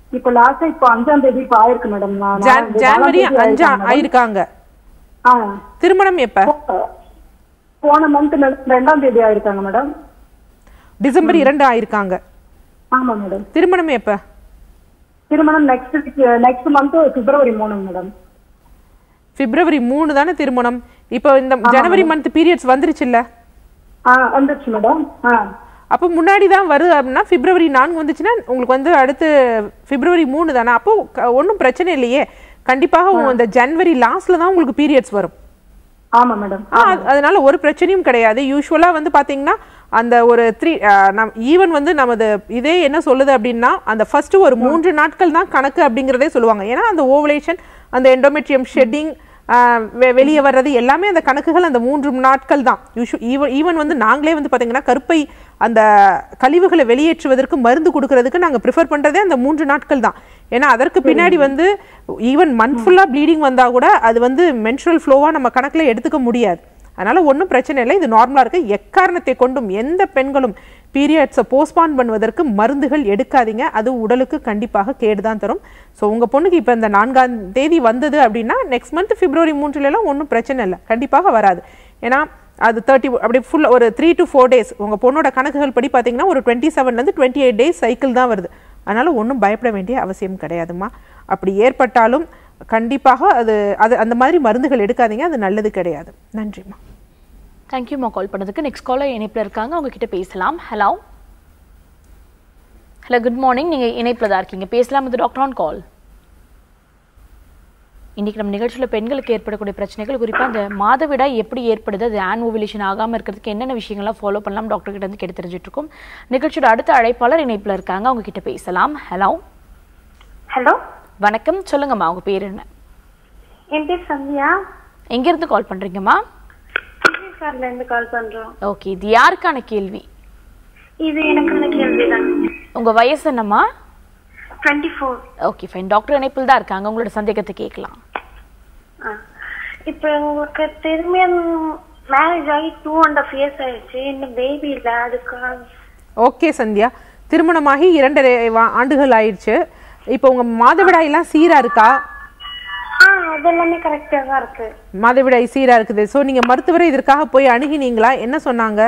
இப்போ லாஸ்டா இப்போ அஞ்சாம் தேதி இப்போ ஆயிருக்கு மேடம் நான் ஜான்- நாலாம் ஜான்வரி தேதி அஞ்சா ஆயிருக்கு madam. ஆயிருக்காங்க ஆ திருமணம் எப்ப போன மந்த் ரெண்டாம் தேதி ஆயிருக்காங்க மேடம் டிசம்பர் இரண்டு ஆயிருக்காங்க ஆமா மேடம் திருமணம் எப்ப திருமணம் நெக்ஸ்ட் நெக்ஸ்ட் மந்த் பிப்ரவரி மூணு மேடம் பிப்ரவரி மூணு தானே திருமணம் இப்போ இந்த ஜனவரி மந்த் பீரியட்ஸ் வந்துருச்சுல்ல ஆ வந்துருச்சு மேடம் ஆ அப்போ முன்னாடி தான் வருது அப்படின்னா பிப்ரவரி நான்கு வந்துச்சுன்னா உங்களுக்கு வந்து அடுத்து பிப்ரவரி மூணு தானே அப்போ ஒன்றும் பிரச்சனை இல்லையே கண்டிப்பாக உங்க இந்த ஜனவரி லாஸ்ட்ல தான் உங்களுக்கு பீரியட்ஸ் வரும் ஆமா மேடம் ஆ, அது- அதனால ஒரு பிரச்சனையும் கிடையாது யூஸ்வலா வந்து பாத்தீங்கன்னா அந்த ஒரு த்ரீ நம் ஈவன் வந்து நமது இதே என்ன சொல்லுது அப்படின்னா அந்த ஃபர்ஸ்ட் ஒரு மூன்று நாட்கள் தான் கணக்கு அப்படிங்கிறதே சொல்லுவாங்க ஏன்னா அந்த ஓவலேஷன் அந்த எண்டோமெட்ரியம் ஷெட்டிங் வெளியே வர்றது எல்லாமே அந்த கணக்குகள் அந்த மூன்று நாட்கள் தான் யூஷு ஈவன் ஈவன் வந்து நாங்களே வந்து பாத்தீங்கன்னா கருப்பை அந்த கழிவுகளை வெளியேற்றுவதற்கு மருந்து கொடுக்கறதுக்கு நாங்க ப்ரிஃபர் பண்றதே அந்த மூன்று நாட்கள் தான் ஏன்னா அதற்கு பின்னாடி வந்து ஈவன் மந்த் ஃபுல்லா ப்ளீடிங் வந்தா கூட அது வந்து மென்சுரல் ஃப்ளோவா நம்ம கணக்குல எடுத்துக்க முடியாது அதனால ஒன்றும் பிரச்சனை இல்லை இது நார்மலா இருக்கு எக்காரணத்தை கொண்டும் எந்த பெண்களும் பீரியட்ஸை போஸ்ட்பான் பண்ணுவதற்கு மருந்துகள் எடுக்காதீங்க அது உடலுக்கு கண்டிப்பாக கேடு தான் தரும் ஸோ உங்க பொண்ணுக்கு இப்போ இந்த நான்காம் தேதி வந்தது அப்படின்னா நெக்ஸ்ட் மந்த் பிப்ரவரி மூன்றுல எல்லாம் ஒன்றும் பிரச்சனை இல்லை கண்டிப்பாக வராது ஏன்னா அது தேர்ட்டி அப்படி ஃபுல் ஒரு த்ரீ டு ஃபோர் டேஸ் உங்க பொண்ணோட கணக்குகள் படி பார்த்தீங்கன்னா ஒரு டுவெண்ட்டி செவன்லேருந்து டுவெண்ட்டி எயிட் டேஸ் சைக்கிள் தான் வருது அதனால ஒன்றும் பயப்பட வேண்டிய அவசியம் கிடையாதும்மா அப்படி ஏற்பட்டாலும் கண்டிப்பாக அது அது அந்த மாதிரி மருந்துகள் எடுக்காதீங்க அது நல்லது கிடையாது நன்றிம்மா தேங்க்யூம்மா கால் பண்ணதுக்கு நெக்ஸ்ட் காலர் இணைப்பில் இருக்காங்க அவங்க கிட்ட பேசலாம் ஹலோ ஹலோ குட் மார்னிங் நீங்க இணைப்பில் தான் இருக்கீங்க பேசலாம் இது டாக்டர் ஆன் கால் இன்னைக்கு நம்ம நிகழ்ச்சியில் பெண்களுக்கு ஏற்படக்கூடிய பிரச்சனைகள் குறிப்பாக அந்த மாதவிடாய் எப்படி ஏற்படுது அது ஆன் ஓவிலேஷன் ஆகாமல் இருக்கிறதுக்கு என்னென்ன விஷயங்கள்லாம் ஃபாலோ பண்ணலாம் டாக்டர் கிட்ட இருந்து கேட்டு தெரிஞ்சுட்டு இருக்கோம் நிகழ்ச்சியோட அடுத்த அழைப்பாளர் இணைப்பில் இருக்காங்க அவங்க கிட்ட பேசலாம் ஹலோ ஹலோ வணக்கம் சொல்லுங்கம்மா உங்க பேர் என்ன என் பேர் சந்தியா எங்கேருந்து கால் பண்றீங்கம்மா கார்ல இருந்து கால் பண்றோம் ஓகே இது யாருக்கான கேள்வி இது எனக்கான கேள்விதான் உங்க வயசு என்னம்மா twenty four okay fine doctor இணைப்பில் தான் இருக்காங்க உங்களோட சந்தேகத்தை கேட்கலாம் இப்போ உங்களுக்கு திரும்பியும் மேரேஜ் ஆகி டூ அண்ட் ஆஃப் இயர்ஸ் ஆயிடுச்சு இன்னும் பேபி இல்ல அதுக்காக ஓகே சந்தியா திருமணமாகி இரண்டரை வா- ஆண்டுகள் ஆயிடுச்சு இப்போ உங்க மாதவிடாயெல்லாம் சீரா இருக்கா ஆ அது எல்லாமே கரெக்டா தான் இருக்கு மாதவிடாய் சீரா இருக்குது ஸோ நீங்க மருத்துவரை இதற்காக போய் அணுகினீங்களா என்ன சொன்னாங்க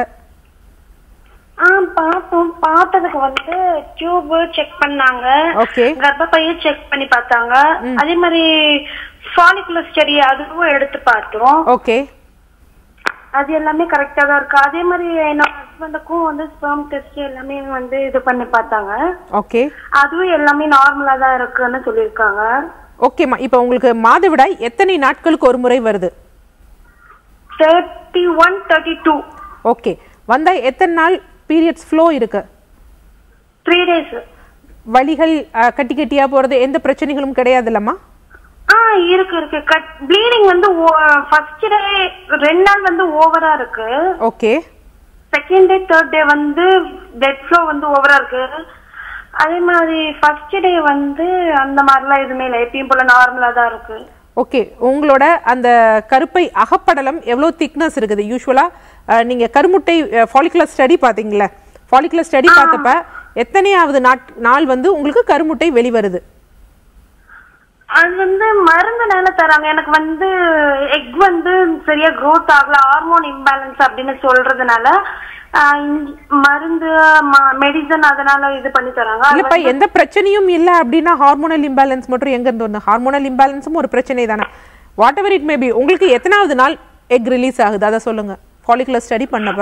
ஆ பார்த்தோம் பார்த்ததுக்கு வந்து டியூப் செக் பண்ணாங்க Okay. கர்ப்பப்பையை செக் பண்ணி பார்த்தாங்க அதே மாதிரி ஃபாலிகுலர் ஸ்டடி அதுவும் எடுத்து பார்த்தோம் ஓகே அது எல்லாமே கரெக்டா தான் இருக்கு அதே மாதிரி என்னோட ஹஸ்பண்டுக்கும் வந்து ஸ்பெர்ம் டெஸ்ட் எல்லாமே வந்து இது பண்ணி பார்த்தாங்க ஓகே அதுவும் எல்லாமே நார்மலா தான் இருக்குன்னு சொல்லியிருக்காங்க ஓகேம்மா இப்போ உங்களுக்கு மாதவிடாய் எத்தனை நாட்களுக்கு ஒரு முறை வருது thirty one thirty two okay வந்தா எத்தனை நாள் பீரியட்ஸ் ஃப்ளோ இருக்கு த்ரீ டேஸ் வலிகள் அஹ், கட்டி கட்டியா போறது எந்த பிரச்சனைகளும் கிடையாதுல்லம்மா ஆ இருக்கு இருக்கு கட் ப்ளீடிங் வந்து ஃபர்ஸ்ட் டே ரெண்டு நாள் வந்து ஓவரா இருக்கு okay second day third day வந்து பிளட் ஃப்ளோ வந்து ஓவரா இருக்கு அதே மாதிரி ஃபர்ஸ்ட் டே வந்து அந்த மாதிரிலாம் எதுவுமே இல்லை எப்பயும் போல நார்மலா தான் இருக்கு ஓகே உங்களோட அந்த கருப்பை அகப்படலம் எவ்வளோ திக்னஸ் இருக்குது யூஸ்வலாக நீங்கள் கருமுட்டை ஃபாலிகுலர் ஸ்டடி பார்த்தீங்களே ஃபாலிகுலர் ஸ்டடி பார்த்தப்ப எத்தனையாவது நாட் நாள் வந்து உங்களுக்கு கருமுட்டை வெளிவருது அது வந்து மருந்துனால தராங்க எனக்கு வந்து எக் வந்து சரியா growth ஆகல ஹார்மோன் இம்பேலன்ஸ் அப்படின்னு சொல்றதுனால ஆஹ் இங்க மருந்து மெடிசன் அதனால இது பண்ணி தராங்க அது இல்லப்பா எந்த பிரச்சனையும் இல்லை அப்படின்னா ஹார்மோனல் இம்பேலன்ஸ் மட்டும் எங்க இருந்து வந்து ஹார்மோனல் இம்பேலன்ஸும் ஒரு பிரச்சனை தானே வாட் எவர் இட் மேபி உங்களுக்கு எத்தனாவது நாள் எக் ரிலீஸ் ஆகுது அதை சொல்லுங்க ஃபாலிகுலர் ஸ்டடி பண்ணப்ப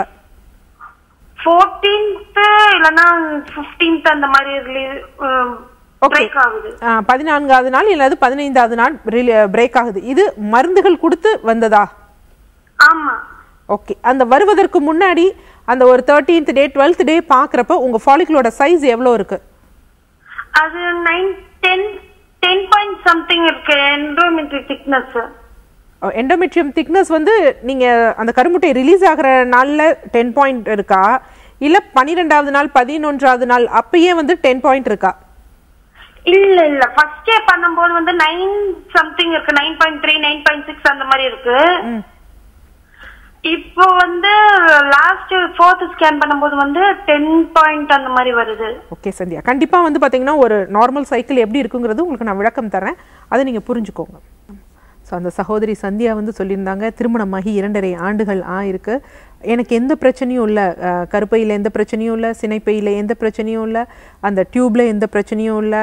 ஃபோர்டீன்த் இல்லைன்னா ஃபிஃப்டீன்த் அந்த மாதிரி ஓகே பிரேக் ஆகுது பதினான்காவது நாள் இல்லது பதினைந்தாவது நாள் பிரேக் ஆகுது இது மருந்துகள் கொடுத்து வந்ததா ஆமா ஓகே அந்த வருவதற்கு முன்னாடி அந்த ஒரு தேர்ட்டீன்த் டே டுவெல்த் டே பார்க்குறப்ப உங்க ஃபாலிகுலோட சைஸ் எவ்வளோ இருக்கு அது nine ten ten point something இருக்கு என்ட்ரோமெட்ரிக் திக்னஸ் எண்டோமெட்ரியம் திக்னஸ் வந்து நீங்க அந்த கருமுட்டை ரிலீஸ் ஆகிற நாள்ல டென் பாயிண்ட் இருக்கா இல்ல பன்னிரெண்டாவது நாள் பதினொன்றாவது நாள் அப்பயே வந்து டென் பாயிண்ட் இருக்கா இல்ல இல்ல ஃபர்ஸ்ட் டே பண்ணும்போது வந்து நைன் சம்திங் இருக்கு nine point three nine point six அந்த மாதிரி இருக்கு இப்போ வந்து லாஸ்ட் லாஸ்ட் ஃபோர்த் ஸ்கேன் பண்ணும்போது வந்து டென் பாயிண்ட் அந்த மாதிரி வருது ஓகே சந்தியா கண்டிப்பா வந்து பாத்தீங்கன்னா ஒரு நார்மல் சைக்கிள் எப்படி இருக்குங்கிறது உங்களுக்கு நான் விளக்கம் தரேன் அதை நீங்க புரிஞ்சுக்கோங்க ஸோ அந்த சகோதரி சந்தியா வந்து சொல்லியிருந்தாங்க திருமணமாகி இரண்டரை ஆண்டுகள் ஆயிருக்கு எனக்கு எந்த பிரச்சனையும் இல்லை கருப்பையில் எந்த பிரச்சனையும் இல்லை சினைப்பையில் எந்த பிரச்சனையும் இல்லை அந்த டியூப்ல எந்த பிரச்சனையும் இல்லை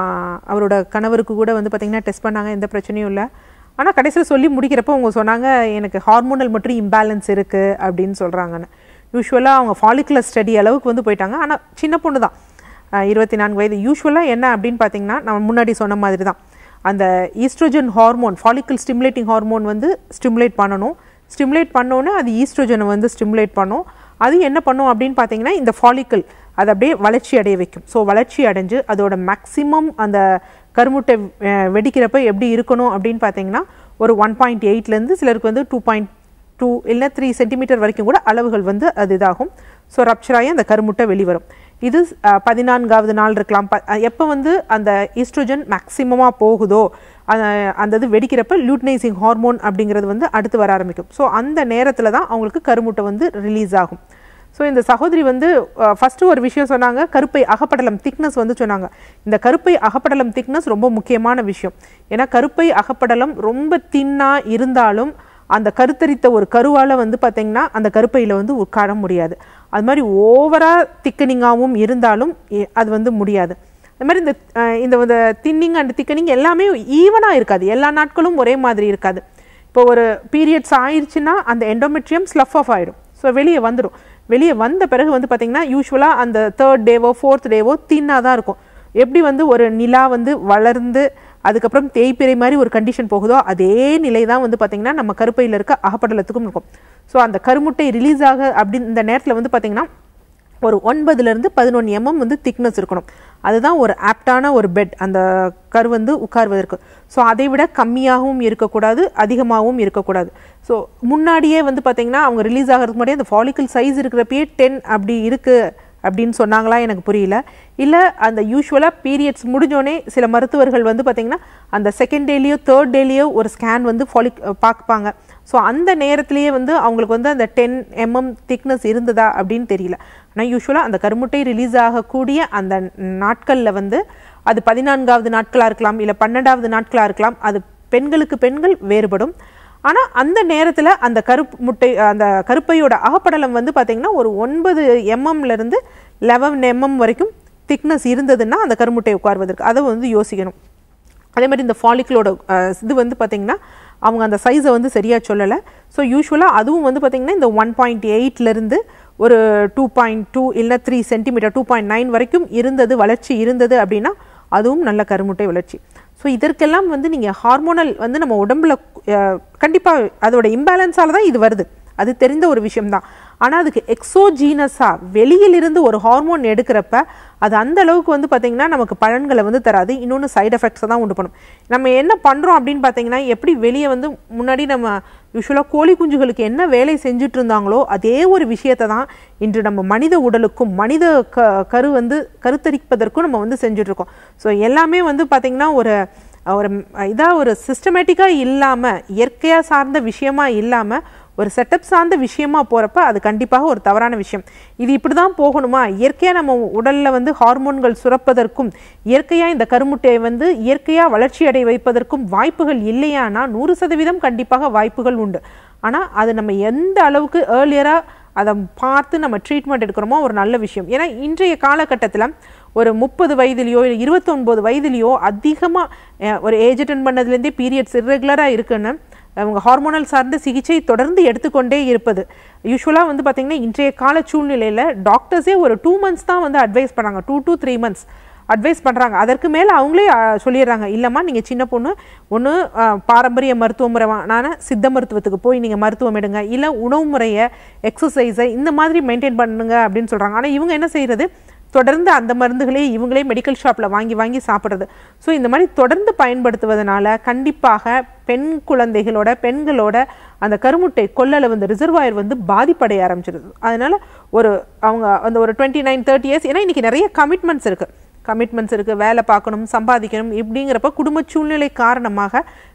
அவரோட கணவருக்கு கூட வந்து பார்த்தீங்கன்னா டெஸ்ட் பண்ணாங்க எந்த பிரச்சனையும் இல்லை ஆனால் கடைசியில் சொல்லி முடிக்கிறப்போ அவங்க சொன்னாங்க எனக்கு ஹார்மோனல் மற்றும் இம்பேலன்ஸ் இருக்குது அப்படின்னு சொல்கிறாங்கன்னு யூஸ்வலாக அவங்க ஃபாலிகுலர் ஸ்டடி அளவுக்கு வந்து போயிட்டாங்க ஆனால் சின்ன பொண்ணு தான் இருபத்தி நான்கு வயது யூஸ்வலாக என்ன அப்படின்னு பார்த்தீங்கன்னா நம்ம முன்னாடி சொன்ன மாதிரி தான் அந்த estrogen hormone follicle stimulating hormone வந்து ஸ்டிமுலேட் பண்ணணும் ஸ்டிமுலேட் பண்ணோன்னே அது ஈஸ்ட்ரோஜனை வந்து ஸ்டிமுலேட் பண்ணும் அது என்ன பண்ணும் அப்படின்னு பார்த்தீங்கன்னா இந்த ஃபாலிக்கல் அது அப்படியே வளர்ச்சி அடைய வைக்கும் ஸோ வளர்ச்சி அடைஞ்சு அதோட மேக்ஸிமம் அந்த கருமுட்டை அஹ், வெடிக்கிறப்ப எப்படி இருக்கணும் அப்படின்னு பார்த்தீங்கன்னா ஒரு ஒன் பாயிண்ட் எயிட்லேருந்து சிலருக்கு வந்து டூ பாயிண்ட் டூ இல்லை த்ரீ சென்டிமீட்டர் வரைக்கும் கூட அளவுகள் வந்து அது இதாகும் ஸோ ரப்சராகி அந்த கருமுட்டை வெளிவரும் இது அஹ், பதினான்காவது நாள் இருக்கலாம் ப எப்போ வந்து அந்த ஈஸ்ட்ரோஜன் மேக்ஸிமமாக போகுதோ அஹ், அந்த இது வெடிக்கிறப்ப லியூட்னைசிங் ஹார்மோன் அப்படிங்கிறது வந்து அடுத்து வர ஆரம்பிக்கும் ஸோ அந்த நேரத்தில் தான் அவங்களுக்கு கருமுட்டை வந்து ரிலீஸ் ஆகும் ஸோ இந்த சகோதரி வந்து ஃபஸ்ட்டு ஒரு விஷயம் சொன்னாங்க கருப்பை அகப்படலம் திக்னஸ் வந்து சொன்னாங்க இந்த கருப்பை அகப்படலம் திக்னஸ் ரொம்ப முக்கியமான விஷயம் ஏன்னா கருப்பை அகப்படலம் ரொம்ப தின்னாக இருந்தாலும் அந்த கருத்தரித்த ஒரு கருவால் வந்து பார்த்தீங்கன்னா அந்த கருப்பையில் வந்து உட்கார முடியாது அது மாதிரி ஓவராக திக்கனிங்காகவும் இருந்தாலும் எ- அது வந்து முடியாது அது மாதிரி இந்த அஹ், இந்த தின்னிங் அண்ட் திக்கனிங் எல்லாமே ஈவனாக இருக்காது எல்லா நாட்களும் ஒரே மாதிரி இருக்காது இப்போ ஒரு பீரியட்ஸ் ஆயிடுச்சுன்னா அந்த எண்டோமெட்ரியம் ஸ்லஃப் ஆஃப் ஆயிடும் ஸோ வெளியே வந்துடும் வெளியே வந்த பிறகு வந்து பார்த்தீங்கன்னா யூஸ்வலாக அந்த தேர்ட் டேவோ ஃபோர்த் டேவோ தின்னாக தான் இருக்கும் எப்படி வந்து ஒரு நிலா வந்து வளர்ந்து அதுக்கப்புறம் தேய்பிறை மாதிரி ஒரு கண்டிஷன் போகுதோ அதே நிலை தான் வந்து பார்த்தீங்கன்னா நம்ம கருப்பையில் இருக்க அகப்படலத்துக்கும் இருக்கும் ஸோ அந்த கருமுட்டை ரிலீஸ் ஆக அப்படி இந்த நேரத்தில் வந்து பார்த்தீங்கன்னா ஒரு ஒன்பதுலேருந்து பதினொன்று எம்எம் வந்து திக்னஸ் இருக்கணும் அதுதான் ஒரு ஆப்டான ஒரு பெட் அந்த கரு வந்து உட்கார்வதற்கு ஸோ அதை விட கம்மியாகவும் இருக்கக்கூடாது அதிகமாகவும் இருக்கக்கூடாது ஸோ முன்னாடியே வந்து பார்த்தீங்கன்னா அவங்க ரிலீஸ் ஆகிறதுக்கு முன்னாடியே அந்த ஃபாலிக்கல் சைஸ் இருக்கிறப்பயே டென் அப்படி இருக்குது அப்படின்னு சொன்னாங்களா எனக்கு புரியல இல்லை அந்த யூஸ்வலாக பீரியட்ஸ் முடிஞ்சோடனே சில மருத்துவர்கள் வந்து பார்த்திங்கன்னா அந்த செகண்ட் டேலேயோ தேர்ட் டேலேயோ ஒரு ஸ்கேன் வந்து ஃபாலிக் பார்ப்பாங்க ஸோ அந்த நேரத்திலேயே வந்து அவங்களுக்கு வந்து அந்த டென் எம்எம் திக்னஸ் இருந்ததா அப்படின்னு தெரியல ஆனால் யூஸ்வலாக அந்த கருமுட்டை ரிலீஸ் ஆகக்கூடிய அந்த நாட்களில் வந்து அது பதினான்காவது நாட்களாக இருக்கலாம் இல்லை பன்னெண்டாவது நாட்களாக இருக்கலாம் அது பெண்களுக்கு பெண்கள் வேறுபடும் ஆனால் அந்த நேரத்தில் அந்த கருப்பு முட்டை அந்த கருப்பையோட அகப்படலம் வந்து பார்த்தீங்கன்னா ஒரு ஒன்பது எம்எம்ல இருந்து லெவன் எம்எம் வரைக்கும் திக்னஸ் இருந்ததுன்னா அந்த கருமுட்டை உட்கார்வதற்கு அதை வந்து யோசிக்கணும் அதே மாதிரி இந்த ஃபாலிக்கிளோட இது வந்து பார்த்தீங்கன்னா அவங்க அந்த சைஸை வந்து சரியாக சொல்லலை ஸோ யூஸ்வலாக அதுவும் வந்து பார்த்தீங்கன்னா இந்த ஒன் பாயிண்ட் எயிட்லேருந்து ஒரு டூ பாயிண்ட் டூ இல்லை three centimetre two point nine வரைக்கும் இருந்தது வளர்ச்சி இருந்தது அப்படின்னா அதுவும் நல்ல கருமுட்டை வளர்ச்சி ஸோ இதற்கெல்லாம் வந்து நீங்கள் ஹார்மோனல் வந்து நம்ம உடம்புல கண்டிப்பாக அதோட இம்பேலன்ஸால தான் இது வருது அது தெரிந்த ஒரு விஷயம்தான் ஆனால் அதுக்கு எக்ஸோஜீனஸாக வெளியிலிருந்து ஒரு ஹார்மோன் எடுக்கிறப்ப அது அந்த அளவுக்கு வந்து பார்த்திங்கன்னா நமக்கு பலன்களை வந்து தராது இன்னொன்று சைடு எஃபெக்ட்ஸை தான் உண்டு பண்ணும் நம்ம என்ன பண்ணுறோம் அப்படின்னு பார்த்தீங்கன்னா எப்படி வெளியே வந்து முன்னாடி நம்ம யூஸ்வலாக கோழி குஞ்சுகளுக்கு என்ன வேலை செஞ்சுட்டு இருந்தாங்களோ அதே ஒரு விஷயத்தை தான் இன்று நம்ம மனித உடலுக்கும் மனித க கரு வந்து கருத்தரிப்பதற்கும் நம்ம வந்து செஞ்சுட்ருக்கோம் ஸோ எல்லாமே வந்து பார்த்திங்கன்னா ஒரு ஒரு இதாக ஒரு சிஸ்டமேட்டிக்காக இல்லாமல் இயற்கையாக சார்ந்த விஷயமா இல்லாமல் ஒரு செட்டப் சார்ந்த விஷயமா போகிறப்ப அது கண்டிப்பாக ஒரு தவறான விஷயம் இது இப்படி தான் போகணுமா இயற்கையாக நம்ம உடலில் வந்து ஹார்மோன்கள் சுரப்பதற்கும் இயற்கையாக இந்த கருமுட்டையை வந்து இயற்கையாக வளர்ச்சி அடைய வைப்பதற்கும் வாய்ப்புகள் இல்லையானா நூறு சதவீதம் கண்டிப்பாக வாய்ப்புகள் உண்டு ஆனால் அது நம்ம எந்த அளவுக்கு ஏர்லியராக அதை பார்த்து நம்ம ட்ரீட்மெண்ட் எடுக்கிறோமோ ஒரு நல்ல விஷயம் ஏன்னா இன்றைய காலகட்டத்தில் ஒரு முப்பது வயதுலையோ இல்லை இருபத்தொன்பது வயதுலையோ அதிகமாக ஒரு ஏஜ் அட்டன் பண்ணதுலேருந்தே பீரியட்ஸ் இர்ரெகுலராக இருக்குன்னு அவங்க ஹார்மோனல் சார்ந்த சிகிச்சை தொடர்ந்து எடுத்துக்கொண்டே இருப்பது யூஸ்வலாக வந்து பார்த்திங்கன்னா இன்றைய கால சூழ்நிலையில் டாக்டர்ஸே ஒரு டூ மந்த்ஸ் தான் வந்து அட்வைஸ் பண்ணாங்க two two three months advice பண்ணுறாங்க அதற்கு மேலே அவங்களே அஹ், சொல்லிடுறாங்க இல்லைம்மா நீங்கள் சின்ன பொண்ணு ஒன்று பாரம்பரிய மருத்துவ முறையான சித்த மருத்துவத்துக்கு போய் நீங்கள் மருத்துவம் எடுங்க இல்லை உணவு முறையை எக்ஸசைஸை இந்த மாதிரி மெயின்டைன் பண்ணுங்க அப்படின்னு சொல்கிறாங்க ஆனால் இவங்க என்ன செய்கிறது தொடர்ந்து அந்த மருந்துகளே இவங்களே மெடிக்கல் ஷாப்பில் வாங்கி வாங்கி சாப்பிட்றது ஸோ இந்த மாதிரி தொடர்ந்து பயன்படுத்துவதனால கண்டிப்பாக பெண் குழந்தைகளோட பெண்களோட அந்த கருமுட்டை கொள்ளளவு இந்த ரிசர்வாயர் வந்து பாதிப்படைய ஆரம்பிச்சிருது அதனால ஒரு அவங்க அந்த ஒரு டுவெண்ட்டி நைன் தேர்ட்டி இயர்ஸ் ஏன்னா இன்னைக்கு நிறைய கமிட்மெண்ட்ஸ் இருக்குது கமிட்மெண்ட்ஸ் இருக்குது வேலை பார்க்கணும் சம்பாதிக்கணும் இப்படிங்கிறப்ப குடும்ப சூழ்நிலை காரணமாக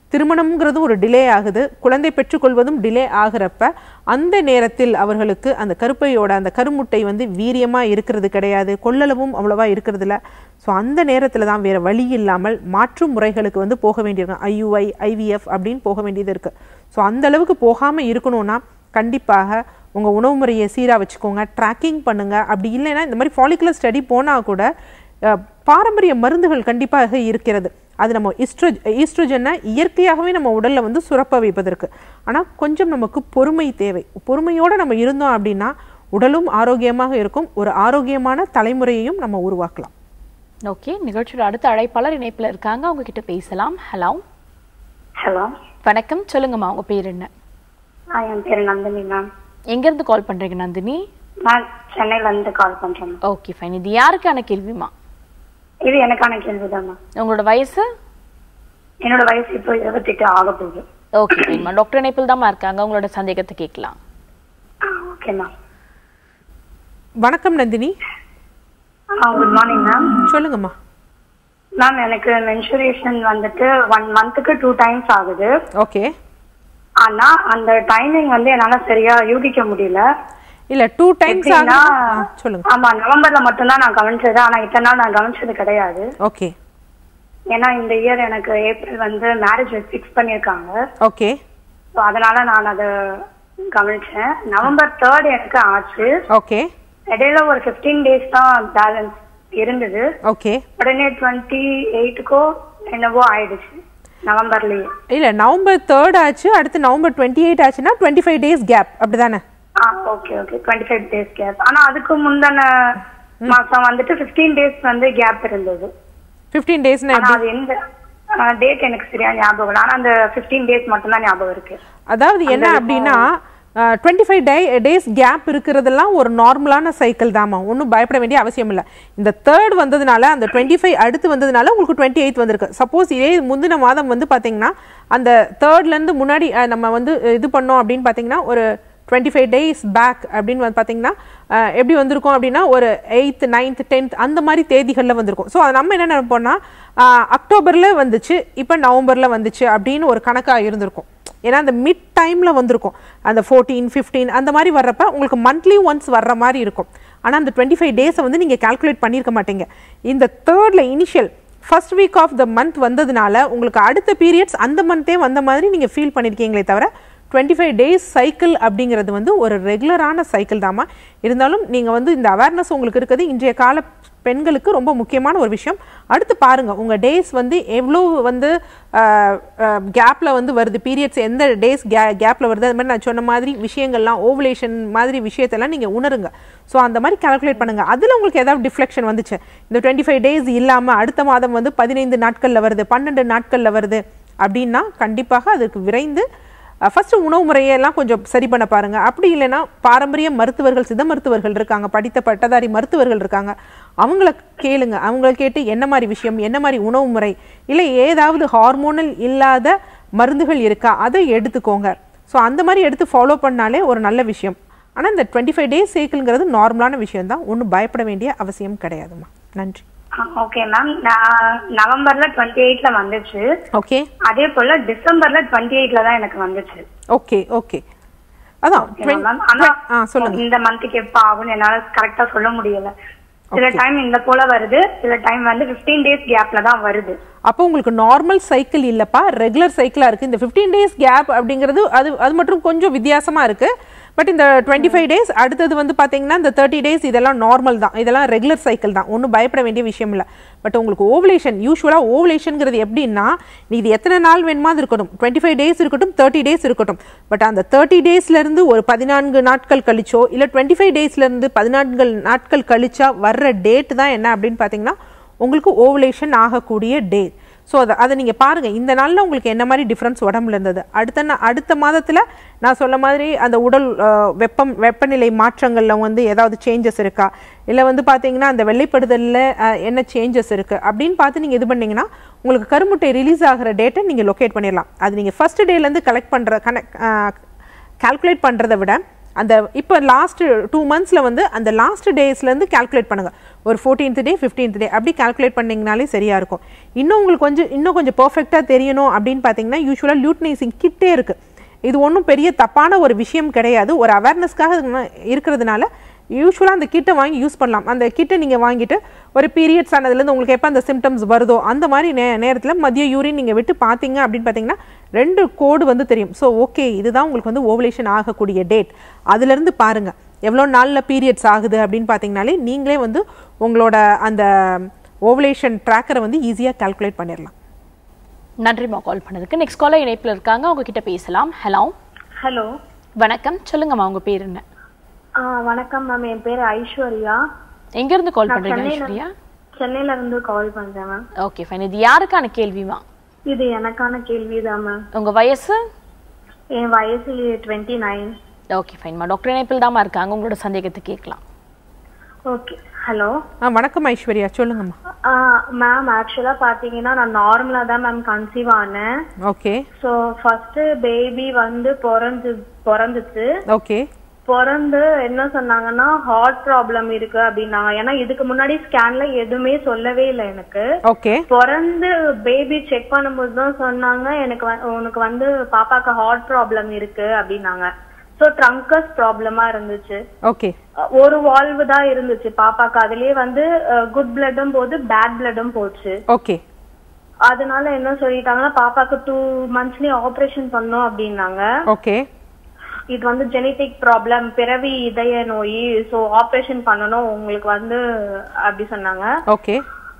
திருமணம்ங்கிறது ஒரு டிலே ஆகுது குழந்தை பெற்றுக்கொள்வதும் டிலே ஆகிறப்ப அந்த நேரத்தில் அவர்களுக்கு அந்த கருப்பையோட அந்த கருமுட்டை வந்து வீரியமாக இருக்கிறது கிடையாது கொள்ளளவும் அவ்வளவா இருக்கிறது இல்ல ஸோ அந்த நேரத்தில் தான் வேறு வழி இல்லாமல் மாற்று முறைகளுக்கு வந்து போக வேண்டியிருக்கும் ஐயுஐ ஐவிஎஃப் அப்படின்னு போக வேண்டியது இருக்குது ஸோ அந்த அளவுக்கு போகாமல் இருக்கணும்னா கண்டிப்பாக உங்கள் உணவு முறையை சீராக வச்சுக்கோங்க ட்ராக்கிங் பண்ணுங்கள் அப்படி இல்லைன்னா இந்த மாதிரி ஃபாலிகுலர் ஸ்டடி போனால் கூட அஹ், பாரம்பரிய மருந்துகள் கண்டிப்பாக இருக்கிறது அது நம்ம ஈஸ்ட்ரோ ஈஸ்ட்ரோஜனை இயற்கையாகவே நம்ம உடலில் வந்து சுரப்ப வைப்பதற்கு ஆனால் கொஞ்சம் நமக்கு பொறுமை தேவை பொறுமையோடு நம்ம இருந்தோம் அப்படின்னா உடலும் ஆரோக்கியமாக இருக்கும் ஒரு ஆரோக்கியமான தலைமுறையையும் நம்ம உருவாக்கலாம் ஓகே நிகழ்ச்சியோட அடுத்த அழைப்பாளர் இணைப்புல இருக்காங்க அவங்க கிட்ட பேசலாம் ஹலோ ஹலோ வணக்கம் சொல்லுங்கம்மா உங்க பேர் என்ன என் பேர் நந்தினி மேம் எங்க இருந்து கால் பண்றீங்க நந்தினி நான் சென்னையில இருந்து கால் பண்றேன் ma'am. ஓகே ஃபைன் இது யாருக்கான கேள்விமா இது எனக்கான கேள்விதான் மேம் உங்களோட வயசு என்னோட வயசு இப்போ இருபத்தெட்டு ஆக போகுது ஓகே ஃபைன்மா டாக்டர் இணைப்பில் தாம்மா இருக்காங்க உங்களோட சந்தேகத்தை கேட்கலாம் ஓகே மேம் வணக்கம் நந்தினி குட் மார்னிங் மேம் சொல்லுங்கம்மா மேம் எனக்கு மென்சுரேஷன் வந்துட்டு ஒன் மந்த்துக்கு டூ டைம்ஸ் ஆகுது ஓகே ஆனா அந்த டைமிங் வந்து என்னால சரியா யூகிக்க முடியல இல்லை டூ டைம்ஸ் எப்படின்னா, ஆகும் சொல்லுங்க ஆமா நவம்பர்ல மட்டும்தான் நான் கவனிச்சது ஆனா இத்தனை நாள் நான் கவனிச்சது கிடையாது ஓகே ஏன்னா இந்த இயர் எனக்கு ஏப்ரல் வந்து மேரேஜ் ஃபிக்ஸ் பண்ணிருக்காங்க ஓகே ஸோ அதனால நான் அதை கவனிச்சேன் நவம்பர் தேர்ட் எனக்கு ஆச்சு ஓகே இடையில ஒரு 15 டேஸ் தான் பேலன்ஸ் இருந்தது ஓகே உடனே டுவெண்ட்டி எயிட்டுக்கோ என்னவோ ஆயிடுச்சு நவம்பர்லயே இல்லை நவம்பர் தேர்ட் ஆச்சு அடுத்து நவம்பர் டுவெண்ட்டி எயிட் ஆச்சுன்னா டுவெண்ட்டி ஃபைவ் டேஸ் கேப் அப்படிதானே ஆ okay okay twenty five days gap ஆனா அதுக்கு முந்தின மாசம் வந்துட்டு 15 டேஸ் வந்து கேப் இருந்தது ஃபிஃப்டீன் டேஸ்னா ஆனா அது எந்த டேட் எனக்கு சரியா ஞாபகம் இல்லை ஆனா அந்த 15 டேஸ் மட்டும் தான் ஞாபகம் இருக்கு அதாவது என்ன அப்படின்னா twenty five day days gap இருக்கிறதெல்லாம் ஒரு நார்மலான சைக்கிள் தாம்மா ஒன்றும் பயப்பட வேண்டிய அவசியம் இல்லை இந்த தேர்ட் வந்ததுனால அந்த டுவெண்ட்டி ஃபைவ் அடுத்து வந்ததுனால உங்களுக்கு டுவெண்ட்டி எயித் வந்திருக்கு சப்போஸ் இதே முந்தின மாதம் வந்து பார்த்தீங்கன்னா அந்த தேர்ட்லேருந்து முன்னாடி அஹ், நம்ம வந்து இது பண்ணோம் அப்படின்னு பார்த்தீங்கன்னா ஒரு டுவெண்ட்டி ஃபைவ் டேஸ் பேக் அப்படின்னு வந்து பார்த்தீங்கன்னா அஹ், எப்படி வந்திருக்கும் அப்படின்னா ஒரு எயித் நைன்த் டென்த் அந்த மாதிரி தேதிகளில் வந்திருக்கும் ஸோ நம்ம என்ன நினைப்போம்னா அக்டோபரில் வந்துச்சு இப்போ நவம்பரில் வந்துச்சு அப்படின்னு ஒரு கணக்காக இருந்திருக்கும் ஏன்னா அந்த மிட் டைமில் வந்திருக்கும் அந்த ஃபோர்டீன் ஃபிஃப்டீன் அந்த மாதிரி வர்றப்ப உங்களுக்கு மந்த்லி ஒன்ஸ் வர்ற மாதிரி இருக்கும் ஆனால் அந்த டுவெண்ட்டி ஃபைவ் டேஸை வந்து நீங்கள் கால்குலேட் பண்ணியிருக்க மாட்டீங்க இந்த தேர்டில் initial first week of the month வந்ததுனால உங்களுக்கு அடுத்த பீரியட்ஸ் அந்த மந்த்தே வந்த மாதிரி நீங்கள் ஃபீல் பண்ணியிருக்கீங்களே தவிர டுவெண்ட்டி ஃபைவ் டேஸ் சைக்கிள் அப்படிங்கிறது வந்து ஒரு ரெகுலரான சைக்கிள் தாம்மா இருந்தாலும் நீங்கள் வந்து இந்த அவேர்னஸ் உங்களுக்கு இருக்குது இன்றைய கால பெண்களுக்கு ரொம்ப முக்கியமான ஒரு விஷயம் அடுத்து பாருங்க உங்க டேஸ் வந்து எவ்வளோ வந்து கேப்ல வந்து வருது பீரியட்ஸ் எந்த டேஸ் கேப்ல வருது அது மாதிரி நான் சொன்ன மாதிரி விஷயங்கள்லாம் ஓவலேஷன் மாதிரி விஷயத்தெல்லாம் நீங்க உணருங்க ஸோ அந்த மாதிரி கால்குலேட் பண்ணுங்க அதுல உங்களுக்கு ஏதாவது டிஃப்ளெக்ஷன் வந்துச்சு இந்த டுவெண்ட்டி ஃபைவ் டேஸ் இல்லாம அடுத்த மாதம் வந்து பதினைந்து நாட்கள்ல வருது பன்னெண்டு நாட்கள்ல வருது அப்படின்னா கண்டிப்பாக அதுக்கு விரைந்து ஃபர்ஸ்ட் உணவு முறையெல்லாம் கொஞ்சம் சரி பண்ண பாருங்க அப்படி இல்லைன்னா பாரம்பரிய மருத்துவர்கள் சித்த மருத்துவர்கள் இருக்காங்க படித்த பட்டதாரி மருத்துவர்கள் இருக்காங்க அவங்கள கேளுங்க அவங்கள கேட்டு என்ன மாதிரி விஷயம் என்ன மாதிரி உணவு முறை இல்லை ஏதாவது ஹார்மோனல் இல்லாத மருந்துகள் இருக்கா அதை எடுத்துக்கோங்க ஸோ அந்த மாதிரி எடுத்து ஃபாலோ பண்ணாலே ஒரு நல்ல விஷயம் ஆனால் இந்த டுவெண்ட்டி ஃபைவ் டேஸ் சைக்கிள்ங்கிறது நார்மலான விஷயம் தான் ஒன்றும் பயப்பட வேண்டிய அவசியம் கிடையாதும்மா நன்றி ஓகே மேம் நவம்பர்ல டுவெண்ட்டி எயிட்ல வந்துச்சு ஓகே அதே போல டிசம்பர்ல டுவெண்ட்டி எயிட்ல தான் எனக்கு வந்துச்சு ஓகே ஓகே அதான் ஓகேவா மேம் ஆனா ஆ சொல்லுங்க இந்த மந்த்துக்கு எப்ப ஆகும்னு என்னால கரெக்டா சொல்ல முடியல சில டைம் இந்த போல வருது சில டைம் வந்து 15 டேஸ் கேப்ல தான் வருது அப்போ உங்களுக்கு நார்மல் சைக்கிள் இல்லப்பா ரெகுலர் சைக்கிளா இருக்கு இந்த 15 டேஸ் கேப் அப்படிங்கிறது அது அது மட்டும் கொஞ்சம் வித்தியாசமா இருக்கு பட் இந்த டுவெண்ட்டி ஃபைவ் டேஸ் அடுத்தது வந்து பாத்தீங்கன்னா இந்த தேர்ட்டி டேஸ் இதெல்லாம் நார்மல் தான் இதெல்லாம் ரெகுலர் சைக்கிள் தான் ஒன்றும் பயப்பட வேண்டிய விஷயம் இல்லை பட் உங்களுக்கு ஓவலேஷன் யூஸ்வலாக ஓவலேஷன்ங்கிறது எப்படின்னா நீ இது எத்தனை நாள் வேணுமா அது இருக்கட்டும் டுவெண்ட்டி ஃபைவ் டேஸ் இருக்கட்டும் தேர்ட்டி டேஸ் இருக்கட்டும் பட் அந்த தேர்ட்டி டேஸ்லேருந்து ஒரு பதினான்கு நாட்கள் கழிச்சோ இல்லை டுவெண்ட்டி ஃபைவ் டேஸ்லேருந்து பதினான்கு நாட்கள் கழிச்சா வர்ற டேட் தான் என்ன அப்படின்னு பார்த்தீங்கன்னா உங்களுக்கு ஓவலேஷன் ஆகக்கூடிய டேட் ஸோ அதை அதை நீங்கள் பாருங்கள் இந்த நாளில் உங்களுக்கு என்ன மாதிரி டிஃப்ரென்ஸ் உடம்புல இருந்தது அடுத்த நா- அடுத்த மாதத்தில் நான் சொன்ன மாதிரி அந்த உடல் அஹ், வெப்பம் வெப்பநிலை மாற்றங்களில் வந்து ஏதாவது சேஞ்சஸ் இருக்கா இல்லை வந்து பார்த்தீங்கன்னா அந்த வெள்ளைப்படுதலில் அஹ், என்ன சேஞ்சஸ் இருக்குது அப்படின்னு பார்த்து நீங்கள் இது பண்ணீங்கன்னா உங்களுக்கு கருமுட்டை ரிலீஸ் ஆகிற டேட்டை நீங்கள் லொக்கேட் பண்ணிடலாம் அது நீங்கள் ஃபர்ஸ்ட் டேலேருந்து கலெக்ட் பண்ணுற கனெக்ட் கால்குலேட் பண்ணுறதை விட அந்த இப்போ லாஸ்ட் டூ மந்த்ஸில் வந்து அந்த லாஸ்ட் டேஸ்லேருந்து கால்குலேட் பண்ணுங்கள் ஒரு ஃபோர்டீன்த் டே ஃபிஃப்டீன்த் டே அப்படி கால்குலேட் பண்ணிங்கனாலே சரியாக இருக்கும் இன்னும் உங்களுக்கு கொஞ்சம் இன்னும் கொஞ்சம் பர்ஃபெக்டாக தெரியணும் அப்படின்னு பார்த்தீங்கன்னா யூஸ்வலாக லியூட்னைசிங் கிட்டே இருக்குது இது ஒன்றும் பெரிய தப்பான ஒரு விஷயம் கிடையாது ஒரு அவேர்னஸ்க்காக இருக்கிறதுனால யூஸ்வலாக அந்த கிட்டை வாங்கி யூஸ் பண்ணலாம் அந்த கிட்டை நீங்கள் வாங்கிட்டு ஒரு பீரியட்ஸ் ஆனதுலேருந்து உங்களுக்கு எப்போ அந்த சிம்டம்ஸ் வருதோ அந்த மாதிரி நே நேரத்தில் மதிய யூரின் நீங்கள் விட்டு பார்த்தீங்க அப்படின்னு பார்த்தீங்கன்னா ரெண்டு கோடு வந்து தெரியும் ஸோ ஓகே இதுதான் உங்களுக்கு வந்து ஓவலேஷன் ஆகக்கூடிய டேட் அதுலேருந்து பாருங்கள் எவ்வளோ நாளில் பீரியட்ஸ் ஆகுது அப்படின்னு பார்த்தீங்கனாலே நீங்களே வந்து உங்களோட அந்த ஓவலேஷன் ட்ராக்கரை வந்து ஈஸியாக கால்குலேட் பண்ணிடலாம் நன்றிம்மா கால் பண்ணதுக்கு நெக்ஸ்ட் காலர் இணைப்பில் இருக்காங்க அவங்க கிட்ட பேசலாம் ஹலோ ஹலோ வணக்கம் சொல்லுங்கம்மா உங்க பேர் என்ன வணக்கம் மேம் என் பேர் ஐஸ்வர்யா எங்க இருந்து கால் பண்றீங்க ஐஸ்வர்யா சென்னையில இருந்து கால் பண்றேன் மேம் ஓகே ஃபைன் இது யாருக்கான கேள்விமா இது எனக்கான கேள்விதான் மேம் உங்க வயசு என் வயசு டுவெண்ட்டி நைன் ஓகே ஃபைன்மா டாக்டர் இணைப்பில் தாம்மா இருக்காங்க உங்களோட சந்தேகத்தை கேட்கலாம் ஓகே ஹலோ ஆ வணக்கம் ஐஸ்வர்யா சொல்லுங்கம்மா மேம் ஆக்சுவலா பாத்தீங்கன்னா நான் நார்மலா தான் மேம் கன்சீவ் ஆனேன் ஓகே ஸோ ஃபர்ஸ்ட் பேபி வந்து பிறந்து பிறந்துச்சு ஓகே பிறந்து என்ன சொன்னாங்கன்னா ஹார்ட் ப்ராப்ளம் இருக்கு அப்படின்னாங்க ஏன்னா இதுக்கு முன்னாடி ஸ்கேன்ல எதுவுமே சொல்லவே இல்லை எனக்கு ஓகே பிறந்து பேபி செக் பண்ணும்போது தான் சொன்னாங்க எனக்கு வ- உனக்கு வந்து பாப்பாக்கு ஹார்ட் ப்ராப்ளம் இருக்கு அப்படின்னாங்க ஸோ ட்ரங்கஸ் ப்ராப்ளமா இருந்துச்சு ஓகே அஹ் ஒரு வால்வு தான் இருந்துச்சு பாப்பாக்கு அதுலயே வந்து குட் பிளட்டும் போது பேட் பிளட்டும் போச்சு ஓகே அதனால என்ன சொல்லிட்டாங்கன்னா பாப்பாக்கு டூ மந்த்ஸ்லயே ஆபரேஷன் பண்ணோம் அப்படின்னாங்க ஓகே இது வந்து ஜெனட்டிக் ப்ராப்ளம் பிறவி இதய நோய் ஸோ ஆபரேஷன் பண்ணணும் உங்களுக்கு வந்து அப்படி சொன்னாங்க ஓகே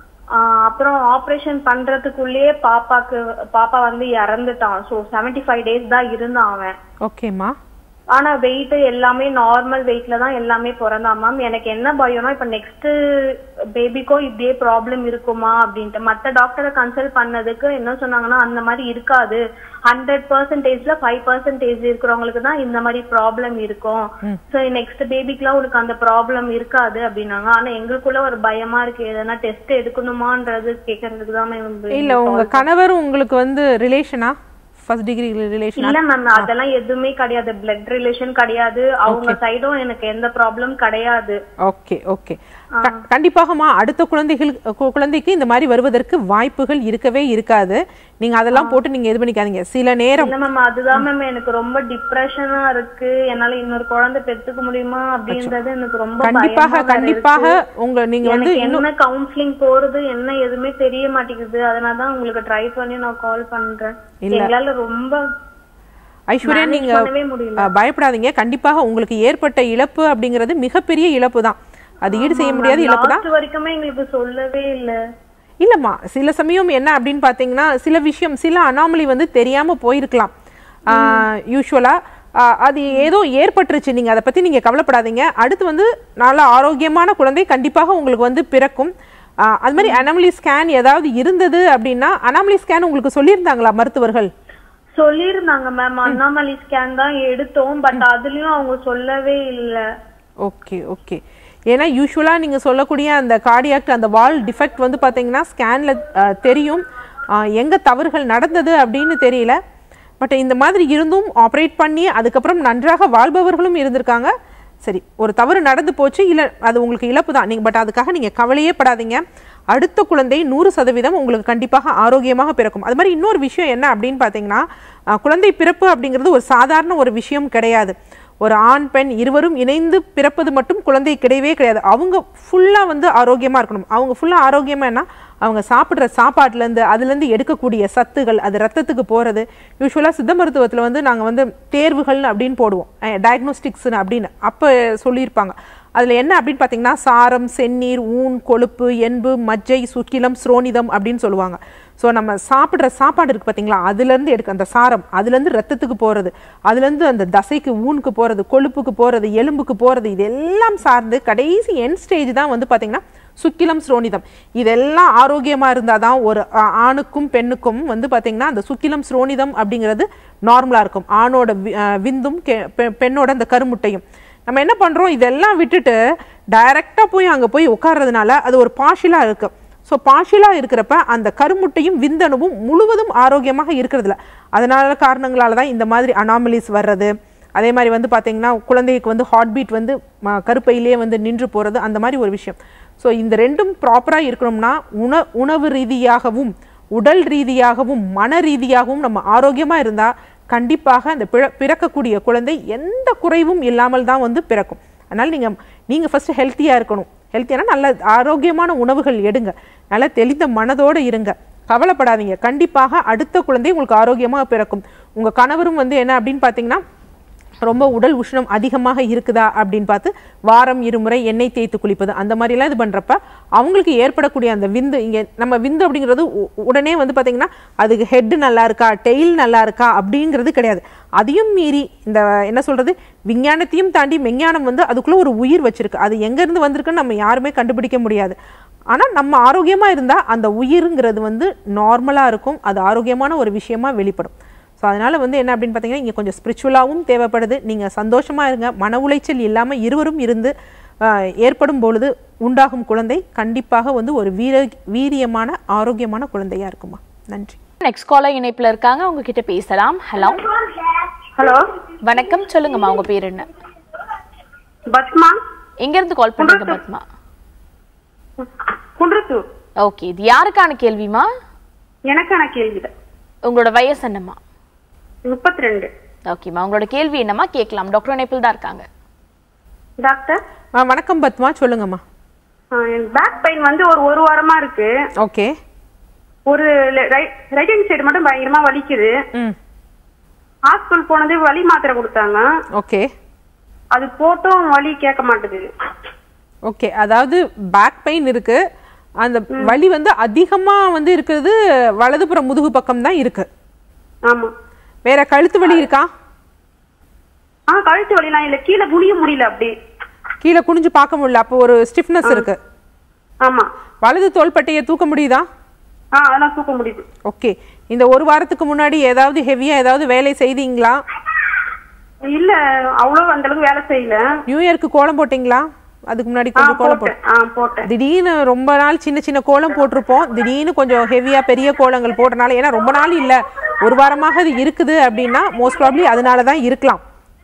ஆஹ் அப்புறம் ஆபரேஷன் பண்றதுக்குள்ளேயே பாப்பாக்கு பாப்பா வந்து இறந்துட்டான் ஸோ 75 ஃபைவ் டேஸ் தான் இருந்தான் அவன் ஓகேம்மா ஆனா வெயிட் எல்லாமே நார்மல் வெயிட்ல தான் எல்லாமே பிறந்தான் மேம் எனக்கு என்ன பயம்னா இப்ப நெக்ஸ்ட் பேபிக்கும் இப்படியே ப்ராப்ளம் இருக்குமா அப்படின்ட்டு மத்த டாக்டரை கன்சல்ட் பண்ணதுக்கு என்ன சொன்னாங்கன்னா அந்த மாதிரி இருக்காது ஹண்ட்ரட் பர்சன்டேஜ்ல ஃபைவ் பர்சன்டேஜ் இருக்கிறவங்களுக்கு தான் இந்த மாதிரி ப்ராப்ளம் இருக்கும் ஸோ நெக்ஸ்ட் பேபிக்குலாம் உனக்கு அந்த ப்ராப்ளம் இருக்காது அப்படின்னாங்க ஆனா எங்களுக்குள்ள ஒரு பயமா இருக்கு எதனா டெஸ்ட் எடுக்கணுமான்றது கேக்குறதுக்கு தான் ma'am இல்ல உங்க கணவர் உங்களுக்கு வந்து ரிலேஷனா ஃபர்ஸ்ட் டிகிரி ரிலேஷனா இல்ல மேம் அதெல்லாம் எதுவுமே கிடையாது பிளட் ரிலேஷன் கிடையாது அவங்க சைடும் எனக்கு எந்த ப்ராப்ளம் கிடையாது ஓகே ஓகே கண்டிப்பாகமா அடுத்த குழந்தைகள் கு- குழந்தைக்கு இந்த மாதிரி வருவதற்கு வாய்ப்புகள் இருக்கவே இருக்காது நீங்க அதெல்லாம் போட்டு நீங்க இது பண்ணிக்காதீங்க சில நேரம் இல்ல மேம் அதுதான் மேம் எனக்கு ரொம்ப டிப்ரெஷனா இருக்கு என்னால இன்னொரு குழந்தை பெத்துக்க முடியுமா அப்படின்றது எனக்கு ரொம்ப கண்டிப்பாக பயமா வேற கண்டிப்பாக இருக்கு. உங்க நீங்க வந்து எனக்கு என்ன கவுன்சிலிங் போறது என்ன எதுவுமே தெரிய மாட்டேங்குது அதனாலதான் உங்களுக்கு ட்ரை பண்ணி நான் கால் பண்றேன் எங்களால ரொம்ப ஐஸ்வர்யா manage நீங்க பண்ணவே முடியல. அஹ், பயப்படாதீங்க கண்டிப்பாக உங்களுக்கு ஏற்பட்ட இழப்பு அப்படிங்கிறது மிகப்பெரிய இழப்பு தான் அது ஈடு செய்ய முடியாத இழப்பு தான் லாஸ்ட் வரைக்குமே எங்களுக்கு சொல்லவே இல்ல இல்லம்மா சில சமயம் என்ன அப்படின்னு பார்த்தீங்கன்னா சில விஷயம் சில அனாமலி வந்து தெரியாம போயிருக்கலாம் யூஸ்வலா அது ஏதோ ஏற்பட்டுருச்சு நீங்க அதை பத்தி நீங்க கவலைப்படாதீங்க அடுத்து வந்து நல்ல ஆரோக்கியமான குழந்தை கண்டிப்பாக உங்களுக்கு வந்து பிறக்கும் ஆஹ் அது மாதிரி அனாமலி ஸ்கேன் ஏதாவது இருந்தது அப்படின்னா அனாமலி ஸ்கேன் உங்களுக்கு சொல்லியிருந்தாங்களா மருத்துவர்கள் சொல்லிருந்தாங்க மேம் அண்ணாமலை ஸ்கேன் தான் எடுத்தோம் பட் அதுலயும் அவங்க சொல்லவே இல்ல ஓகே ஓகே ஏன்னா யூஸ்வலாக நீங்கள் சொல்லக்கூடிய அந்த கார்டியாக் அந்த வால் டிஃபெக்ட் வந்து பார்த்தீங்கன்னா ஸ்கேனில் தெரியும் எங்கே தவறுகள் நடந்தது அப்படின்னு தெரியல பட் இந்த மாதிரி இருந்தும் ஆப்ரேட் பண்ணி அதுக்கப்புறம் நன்றாக வாழ்பவர்களும் இருந்திருக்காங்க சரி ஒரு தவறு நடந்து போச்சு இல்லை அது உங்களுக்கு இழப்பு தான் நீங்கள் பட் அதுக்காக நீங்கள் கவலையே படாதீங்க அடுத்த குழந்தை நூறு சதவீதம் உங்களுக்கு கண்டிப்பாக ஆரோக்கியமாக பிறக்கும் அது மாதிரி இன்னொரு விஷயம் என்ன அப்படின்னு பார்த்தீங்கன்னா அஹ், குழந்தை பிறப்பு அப்படிங்கிறது ஒரு சாதாரண ஒரு விஷயம் கிடையாது ஒரு ஆண் பெண் இருவரும் இணைந்து பிறப்பது மட்டும் குழந்தை கிடையவே கிடையாது அவங்க ஃபுல்லாக வந்து ஆரோக்கியமாக இருக்கணும் அவங்க ஃபுல்லாக ஆரோக்கியமானா அவங்க சாப்பிட்ற சாப்பாட்டுலேருந்து அதுலேருந்து எடுக்கக்கூடிய சத்துகள் அது ரத்தத்துக்கு போகிறது யூஸ்வலாக சித்த மருத்துவத்தில் வந்து நாங்கள் வந்து தேர்வுகள் அப்படின்னு போடுவோம் டயக்னோஸ்டிக்ஸ்னு அப்படின்னு அப்போ சொல்லியிருப்பாங்க அதில் என்ன அப்படின்னு பார்த்தீங்கன்னா சாரம் செந்நீர் ஊன் கொழுப்பு எண்பு மஜ்ஜை சுக்கிலம் ஸ்ரோனிதம் அப்படின்னு சொல்லுவாங்க ஸோ நம்ம சாப்பிட்ற சாப்பாடு இருக்குது பார்த்தீங்களா அதுலேருந்து எடுக்க அந்த சாரம் அதுலேருந்து ரத்தத்துக்கு போகிறது அதுலேருந்து அந்த தசைக்கு ஊனுக்கு போகிறது கொழுப்புக்கு போகிறது எலும்புக்கு போகிறது இதெல்லாம் சார்ந்து கடைசி என் ஸ்டேஜ் தான் வந்து பார்த்தீங்கன்னா சுக்கிலம் ஸ்ரோனிதம் இதெல்லாம் ஆரோக்கியமாக இருந்தால் தான் ஒரு ஆ- ஆணுக்கும் பெண்ணுக்கும் வந்து பார்த்தீங்கன்னா அந்த சுக்கிலம் ஸ்ரோனிதம் அப்படிங்கிறது நார்மலாக இருக்கும் ஆணோட வி- ஆ, விந்தும் கெ- பெ- பெண்ணோட அந்த கருமுட்டையும் நம்ம என்ன பண்ணுறோம் இதெல்லாம் விட்டுட்டு டைரெக்டாக போய் அங்கே போய் உட்கார்றதுனால அது ஒரு பாஷிலாக இருக்கு ஸோ பாஷிலாக இருக்கிறப்ப அந்த கருமுட்டையும் விந்தணுவும் முழுவதும் ஆரோக்கியமாக இருக்கிறதில்ல அதனால காரணங்களால தான் இந்த மாதிரி அனாமலிஸ் வர்றது அதே மாதிரி வந்து பார்த்தீங்கன்னா குழந்தைக்கு வந்து ஹார்ட் பீட் வந்து ம- கருப்பையிலே வந்து நின்று போகிறது அந்த மாதிரி ஒரு விஷயம் ஸோ இந்த ரெண்டும் ப்ராப்பராக இருக்கணும்னா உண உணவு ரீதியாகவும் உடல் ரீதியாகவும் மன ரீதியாகவும் நம்ம ஆரோக்கியமாக இருந்தால் கண்டிப்பாக அந்த பிற பிறக்கக்கூடிய குழந்தை எந்த குறைவும் இல்லாமல் தான் வந்து பிறக்கும் அதனால் நீங்கள் நீங்கள் ஃபஸ்ட்டு ஹெல்த்தியாக இருக்கணும் ஹெல்த்தியான நல்ல ஆரோக்கியமான உணவுகள் எடுங்க நல்ல தெளிந்த மனதோடு இருங்க கவலைப்படாதீங்க கண்டிப்பாக அடுத்த குழந்தை உங்களுக்கு ஆரோக்கியமாக பிறக்கும் உங்கள் கணவரும் வந்து என்ன அப்படின்னு பார்த்தீங்கன்னா ரொம்ப உடல் உஷ்ணம் அதிகமாக இருக்குதா அப்படின்னு பார்த்து வாரம் இருமுறை எண்ணெய் தேய்த்து குளிப்பது அந்த மாதிரிலாம் இது பண்ணுறப்ப அவங்களுக்கு ஏற்படக்கூடிய அந்த விந்து இங்கே நம்ம விந்து அப்படிங்கிறது உ- உடனே வந்து பார்த்திங்கன்னா அதுக்கு ஹெட் நல்லா இருக்கா டெயில் நல்லா இருக்கா அப்படிங்கிறது கிடையாது அதையும் மீறி இந்த என்ன சொல்கிறது விஞ்ஞானத்தையும் தாண்டி மெஞ்ஞானம் வந்து அதுக்குள்ளே ஒரு உயிர் வச்சிருக்கு அது எங்கேருந்து வந்திருக்குன்னு நம்ம யாருமே கண்டுபிடிக்க முடியாது ஆனால் நம்ம ஆரோக்கியமாக இருந்தால் அந்த உயிருங்கிறது வந்து நார்மலாக இருக்கும் அது ஆரோக்கியமான ஒரு விஷயமா வெளிப்படும் ஸோ அதனால் வந்து என்ன அப்படின்னு பார்த்தீங்கன்னா இங்கே கொஞ்சம் ஸ்பிரிச்சுவலாகவும் தேவைப்படுது நீங்கள் சந்தோஷமாக இருங்க மன உளைச்சல் இல்லாமல் இருவரும் இருந்து ஆஹ், ஏற்படும் பொழுது உண்டாகும் குழந்தை கண்டிப்பாக வந்து ஒரு வீர வீரியமான ஆரோக்கியமான குழந்தையா இருக்குமா நன்றி நெக்ஸ்ட் காலர் இணைப்புல இருக்காங்க அவங்க கிட்ட பேசலாம் ஹலோ ஹலோ வணக்கம் சொல்லுங்கம்மா உங்க பேர் என்ன பத்மா எங்க இருந்து கால் பண்றீங்க பத்மா குன்றத்தூர் ஓகே இது யாருக்கான கேள்விமா எனக்கான கேள்விதான் உங்களோட வயசு என்னம்மா முப்பத்தி ரெண்டு ஓகேம்மா உங்களோட கேள்வி என்னம்மா கேட்கலாம் டாக்டர் இணைப்பில் தான் இருக்காங்க டாக்டர் ஆ, வணக்கம் பத்மா சொல்லுங்கம்மா பேக் பெயின் வந்து ஒரு ஒரு வாரமா இருக்கு ஓகே ஒரு ரைட் ஹேண்ட் சைடு மட்டும் பயங்கரமா வலிக்குது ம் ஹாஸ்பிட்டல் போனது வலி மாத்திரை கொடுத்தாங்க ஓகே அது போட்டும் வலி கேட்க மாட்டுது ஓகே அதாவது பேக் பெயின் இருக்கு அந்த வலி வந்து அதிகமா வந்து இருக்கிறது வலதுபுறம் முதுகு பக்கம் தான் இருக்கு ஆமா வேற கழுத்து வலி இருக்கா ஆ கழுத்து வலிலாம் இல்ல கீழே குனிய முடியல அப்படி கீழே குனிஞ்சு பார்க்க முடியல அப்போ ஒரு ஸ்டிஃப்னஸ் இருக்கு ஆமா வலது தோள்பட்டையை தூக்க முடியுதா ஆ அதெல்லாம் தூக்க முடியுது ஓகே இந்த ஒரு வாரத்துக்கு முன்னாடி ஏதாவது ஹெவியா ஏதாவது வேலை செய்தீங்களா இல்ல அவ்வளவு அந்த அளவுக்கு வேலை செய்யல நியூ இயர்க்கு கோலம் போட்டீங்களா அதுக்கு முன்னாடி ஆ கொஞ்சம் கோலம் போட்டு போட்டேன் ஆ போட்டேன் திடீர்னு ரொம்ப நாள் சின்ன சின்ன கோலம் போட்டிருப்போம் திடீர்னு கொஞ்சம் ஹெவியா பெரிய கோலங்கள் போட்டனால ஏன்னா ரொம்ப நாள் இல்ல ஒரு வாரமாக அது இருக்குது அப்படின்னா மோஸ்ட் ப்ராப்ளி அதனால தான் இருக்கலாம்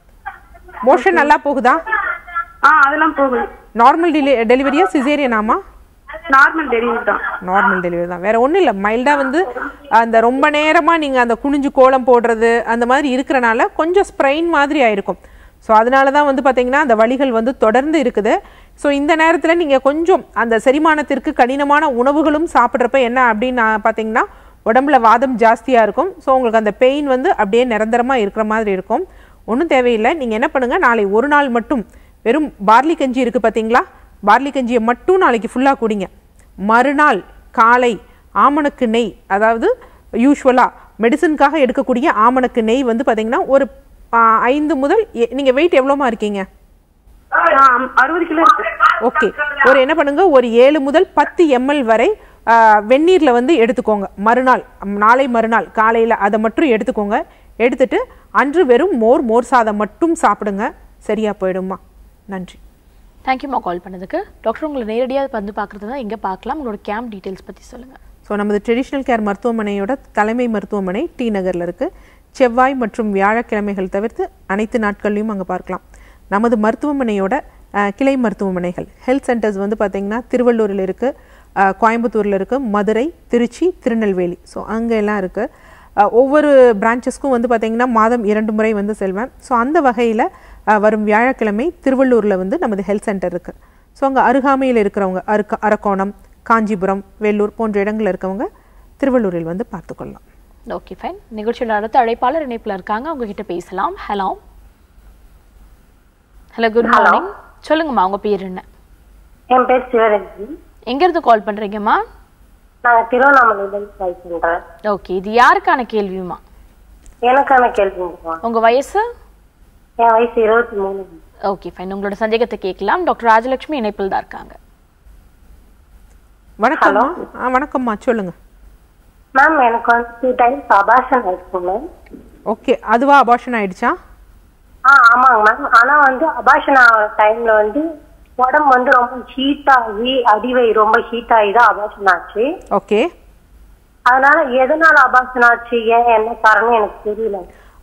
மோஷன் நல்லா போகுதா ஆ அதெல்லாம் போகுது நார்மல் டெலி டெலிவரியா சிசேரியனாமா நார்மல் டெலிவரி தான் நார்மல் டெலிவரி தான் வேற ஒன்றும் இல்லை மைல்டாக வந்து அந்த ரொம்ப நேரமாக நீங்கள் அந்த குனிஞ்சு கோலம் போடுறது அந்த மாதிரி இருக்கிறனால கொஞ்சம் ஸ்ப்ரெயின் மாதிரி ஆயிருக்கும் ஸோ அதனால தான் வந்து பார்த்தீங்கன்னா அந்த வலிகள் வந்து தொடர்ந்து இருக்குது ஸோ இந்த நேரத்தில் நீங்கள் கொஞ்சம் அந்த செரிமானத்திற்கு கடினமான உணவுகளும் சாப்பிட்றப்ப என்ன அப்படின்னு நான் பார்த்தீங்கன்னா உடம்புல வாதம் ஜாஸ்தியாக இருக்கும் ஸோ உங்களுக்கு அந்த பெயின் வந்து அப்படியே நிரந்தரமாக இருக்கிற மாதிரி இருக்கும் ஒன்றும் தேவையில்லை நீங்கள் என்ன பண்ணுங்கள் நாளை ஒரு நாள் மட்டும் வெறும் பார்லி கஞ்சி இருக்குது பார்த்தீங்களா பார்லி கஞ்சியை மட்டும் நாளைக்கு ஃபுல்லாக குடிங்க மறுநாள் காலை ஆமணக்கு நெய் அதாவது யூஸ்வலாக மெடிசனுக்காக எடுக்கக்கூடிய ஆமணக்கு நெய் வந்து பார்த்தீங்கன்னா ஒரு ஆ, ஐந்து முதல் எ- நீங்க வெயிட் எவ்வளோமா இருக்கீங்க ஆ, அறுபது கிலோ இருக்கு ஓகே ஒரு என்ன பண்ணுங்க ஒரு ஏழு முதல் பத்து எம்எல் வரை ஆ, வெந்நீர்ல வந்து எடுத்துக்கோங்க மறுநாள் ம், நாளை மறுநாள் காலையில அதை மட்டும் எடுத்துக்கோங்க எடுத்துட்டு அன்று வெறும் மோர் மோர் சாதம் மட்டும் சாப்பிடுங்க சரியா போயிடுமா நன்றி தேங்க்யூம்மா கால் பண்ணதுக்கு டாக்டர் உங்களை நேரடியாக வந்து பார்க்குறது தான் எங்கே பார்க்கலாம் உங்களோட கேம்ப் டீட்டெயில்ஸ் பற்றி சொல்லுங்கள் ஸோ நமது ட்ரெடிஷ்னல் கேர் மருத்துவமனையோட தலைமை மருத்துவமனை டி நகரில் இருக்குது செவ்வாய் மற்றும் வியாழக்கிழமைகள் தவிர்த்து அனைத்து நாட்கள்லையும் அங்கே பார்க்கலாம் நமது மருத்துவமனையோட அஹ், கிளை மருத்துவமனைகள் ஹெல்த் சென்டர்ஸ் வந்து பார்த்திங்கன்னா திருவள்ளூரில் இருக்குது கோயம்புத்தூரில் இருக்குது மதுரை திருச்சி திருநெல்வேலி ஸோ அங்கே எல்லாம் இருக்குது ஒவ்வொரு பிரான்ச்சஸ்க்கும் வந்து பார்த்திங்கன்னா மாதம் இரண்டு முறை வந்து செல்வேன் ஸோ அந்த வகையில் வரும் வியாழக்கிழமை திருவள்ளூரில் வந்து நமது ஹெல்த் சென்டர் இருக்குது ஸோ அங்கே அருகாமையில் இருக்கிறவங்க அருக்க அரக்கோணம் காஞ்சிபுரம் வேலூர் போன்ற இடங்களில் இருக்கவங்க திருவள்ளூரில் வந்து பார்த்துக்கொள்ளலாம் ஓகே ஃபைன் நிகழ்ச்சியோட அடுத்த அழைப்பாளர் இணைப்பில் இருக்காங்க அவங்க கிட்ட பேசலாம் ஹலோ ஹலோ குட் மார்னிங் சொல்லுங்கம்மா உங்க பேர் என்ன என் பேர் சிவரஞ்சி எங்கேருந்து கால் பண்ணுறீங்கம்மா நாங்க திருவண்ணாமலையில ட்ரை பண்றேன் ஓகே இது யாருக்கான கேள்வியுமா எனக்கான கேள்விங்கம்மா உங்க வயசு என் வயசு இருபத்தி மூணு ஓகே ஃபைன் உங்களோட சந்தேகத்தை கேட்கலாம் டாக்டர் ராஜலட்சுமி இணைப்பில் தான் இருக்காங்க வணக்கம் ஆ வணக்கம்மா சொல்லுங்க மேம் எனக்கு வந்து டூ டைம்ஸ் அபாஷன் ஆயிடுச்சு மேம் ஓகே அதுவா அபார்ஷன் ஆயிடுச்சா ஆ ஆமாங்க மேம் ஆனா வந்து அபாஷன் ஆகிற டைம்ல வந்து உடம்பு வந்து ரொம்ப ஹீட் ஆகி அடிவை ரொம்ப ஹீட் ஆகி தான் அபாஷன் ஆச்சு ஓகே அதனால எதனால அபாஷன் ஆச்சு ஏன் என்ன காரணம் எனக்கு தெரியல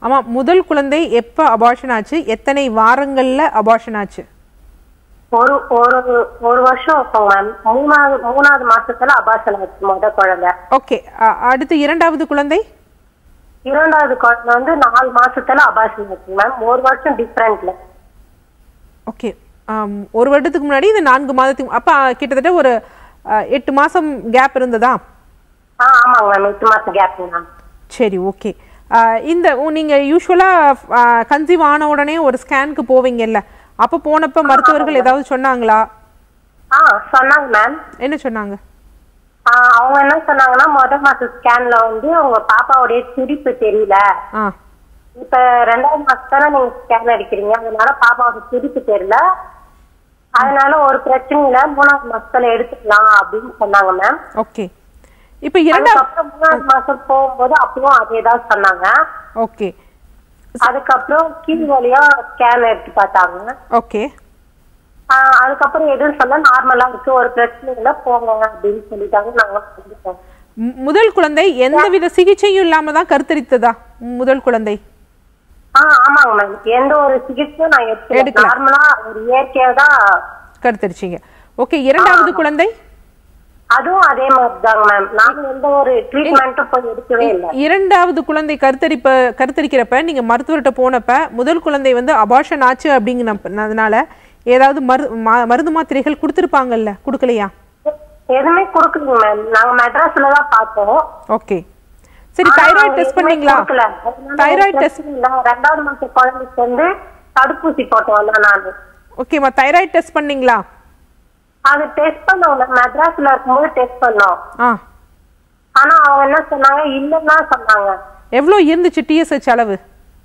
ஆமா முதல் குழந்தை எப்ப அபார்ஷன் ஆச்சு எத்தனை வாரங்கள்ல அபார்ஷன் ஆச்சு ஒரு ஒரு ஒரு வருஷம் இருக்கும் மேம் மூணாவது மூணாவது மாசத்துல அபாசன் ஆச்சு முத குழந்தை ஓகே அடுத்து இரண்டாவது குழந்தை இரண்டாவது குழந்தை வந்து நாலு மாசத்துல அபாசன் ஆச்சு மேம் ஒரு வருஷம் டிஃப்ரெண்ட்ல ஓகே ஒரு வருடத்துக்கு முன்னாடி இந்த நான்கு மாதத்துக்கு அப்ப கிட்டத்தட்ட ஒரு ஆ, எட்டு மாசம் கேப் இருந்ததா ஆ ஆமாங்க மேம் எட்டு மாசம் கேப் மேம் சரி ஓகே இந்த உ- நீங்க யூஸ்வலா கன்சீவ் ஆன உடனே ஒரு ஸ்கேனுக்கு போவீங்கல்ல அப்ப போனப்ப மருத்துவர்கள் ஏதாவது சொன்னாங்களா ஆ சொன்னாங்க மேம் என்ன சொன்னாங்க அவங்க என்ன சொன்னாங்கன்னா முத மாச ஸ்கேன்ல வந்து உங்க பாப்பாவுடைய சிரிப்பு தெரியல ஆ இப்ப ரெண்டாவது மாசத்தானே நீங்க ஸ்கேன் அடிக்கிறீங்க அதனால பாப்பாவோட சிரிப்பு தெரியல அதனால ஒரு பிரச்சனையும் இல்ல மூணாவது மாசத்துல எடுத்துக்கலாம் அப்படின்னு சொன்னாங்க மேம் ஓகே இப்போ இரண்டாவது அதுக்கப்புறம் மூணாவது மாசம் போகும்போது அப்பவும் அதே தான் சொன்னாங்க ஓகே அதுக்கப்புறம் கீழ் வழியா ஸ்கேன் எடுத்து பார்த்தாங்க ஓகே ஆஹ் அதுக்கப்புறம் எதுவும் சொல்ல நார்மலா இருக்கு ஒரு பிரச்சனை இல்ல போங்க அப்படின்னு சொல்லிட்டாங்க நாங்க வந்துட்டோம் மு- முதல் குழந்தை எந்தவித சிகிச்சையும் இல்லாம தான் கருத்தரித்ததா முதல் குழந்தை ஆஹ் ஆமாங்க மேம் எந்த ஒரு சிகிச்சையும் நான் எடுக்கல எடுக்கல. நார்மலா ஒரு இயற்கையா தான் கருத்தரிச்சீங்க ஓகே இரண்டாவது குழந்தை அதுவும் அதே மாதிரி தாங்க மேம் நாங்க எந்த ஒரு ட்ரீட்மெண்ட்டும் போய் எடுக்கவே இல்லை இரண்டாவது குழந்தை கருத்தரிப்ப கருத்தரிக்கிறப்ப நீங்க மருத்துவர்கிட்ட போனப்ப முதல் குழந்தை வந்து அபார்ஷன் ஆச்சு அப்படிங்கிறதுனால ஏதாவது மரு மா- மருந்து மாத்திரைகள் கொடுத்துருப்பாங்கல்ல கொடுக்கலையா எதுவுமே கொடுக்கலங்க மேம் நாங்க மெட்ராஸ்ல தான் பார்த்தோம் ஓகே சரி ஆனா தைராய்டு அவங்க டெஸ்ட் எதுவுமே பண்ணீங்களா கொடுக்கல. அதனால தைராய்டு ஒரு டெஸ்ட் பிரச்சனை இல்ல. ரெண்டாவது மாசம் குழந்தைக்கு வந்து தடுப்பூசி போட்டோம் தான் நானு ஓகேம்மா தைராய்டு டெஸ்ட் பண்ணீங்களா அது டெஸ்ட் பண்ணோம் மேம் மெட்ராஸ்ல இருக்கும்போது டெஸ்ட் பண்ணோம் ஆ ஆனா அவங்க என்ன சொன்னாங்க இல்லைன்னு தான் சொன்னாங்க எவ்வளோ இருந்துச்சு டிஎஸ்ஹெச் அளவு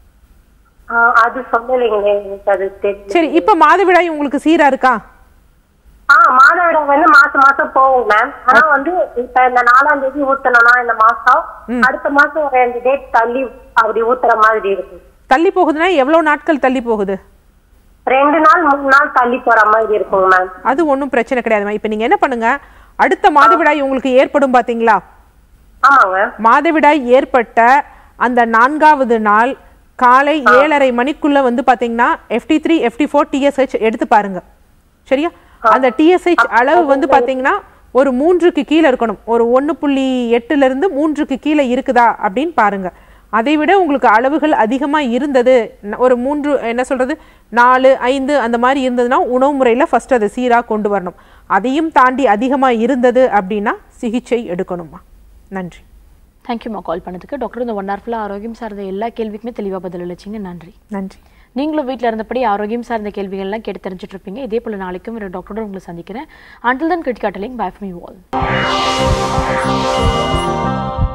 ஆஹ் அது சொல்லலைங்களே எனக்கு அது தெரியும் சரி இப்போ மாதவிடாய் உங்களுக்கு சீரா இருக்கா ஆஹ் மாதவிடாய் வந்து மாசம் மாசம் போகும் மேம் ஆனா வந்து இப்ப இந்த நாலாம் தேதி ஊத்தணும்னா இந்த மாசம் அடுத்த மாசம் ஒரு ரெண்டு டேட் தள்ளி அப்படி ஊத்துற மாதிரி இருக்கு தள்ளி போகுதுன்னா எவ்வளோ நாட்கள் தள்ளி போகுது ரெண்டு நாள் மூணு நாள் தள்ளி போற மாதிரி இருக்குங்க மேம் அது ஒன்றும் பிரச்சனை கிடையாதும்மா இப்போ நீங்கள் என்ன பண்ணுங்க அடுத்த மாதவிடாய் உங்களுக்கு ஏற்படும் பார்த்தீங்களா ஆமாங்க மாதவிடாய் ஏற்பட்ட அந்த நான்காவது நாள் காலை ஏழரை மணிக்குள்ள வந்து பாத்தீங்கன்னா FT three FT four TSH எடுத்து பாருங்க சரியா அந்த டிஎஸ்ஹெச் அளவு வந்து பாத்தீங்கன்னா ஒரு மூன்றுக்கு கீழே இருக்கணும் ஒரு ஒன்று புள்ளி எட்டுல இருந்து மூன்றுக்கு கீழே இருக்குதா அப்படின்னு பாருங்க அதை விட உங்களுக்கு அளவுகள் அதிகமா இருந்தது ந- ஒரு மூன்று என்ன சொல்றது நாலு ஐந்து அந்த மாதிரி இருந்ததுன்னா உணவு முறையில ஃபர்ஸ்ட் அதை சீரா கொண்டு வரணும் அதையும் தாண்டி அதிகமா இருந்தது அப்படின்னா சிகிச்சை எடுக்கணுமா நன்றி தேங்க்யூமா கால் பண்ணதுக்கு டாக்டர் இந்த ஒன் ஹவர்ஃபுல்லாக ஆரோக்கியம் சார்ந்த எல்லா கேள்விக்குமே தெளிவாக பதில் அளிச்சிங்க நன்றி நன்றி நீங்களும் வீட்டில் இருந்தபடி ஆரோக்கியம் சார்ந்த கேள்விகள்லாம் கேட்டு தெரிஞ்சுட்டு இருப்பீங்க இதே போல் நாளைக்கும் ஒரு டாக்டரோட உங்களை சந்திக்கிறேன் அண்டில் தன் கிரிட்டிகாட்டலிங் பை ஃப்ரம் யூ ஆல்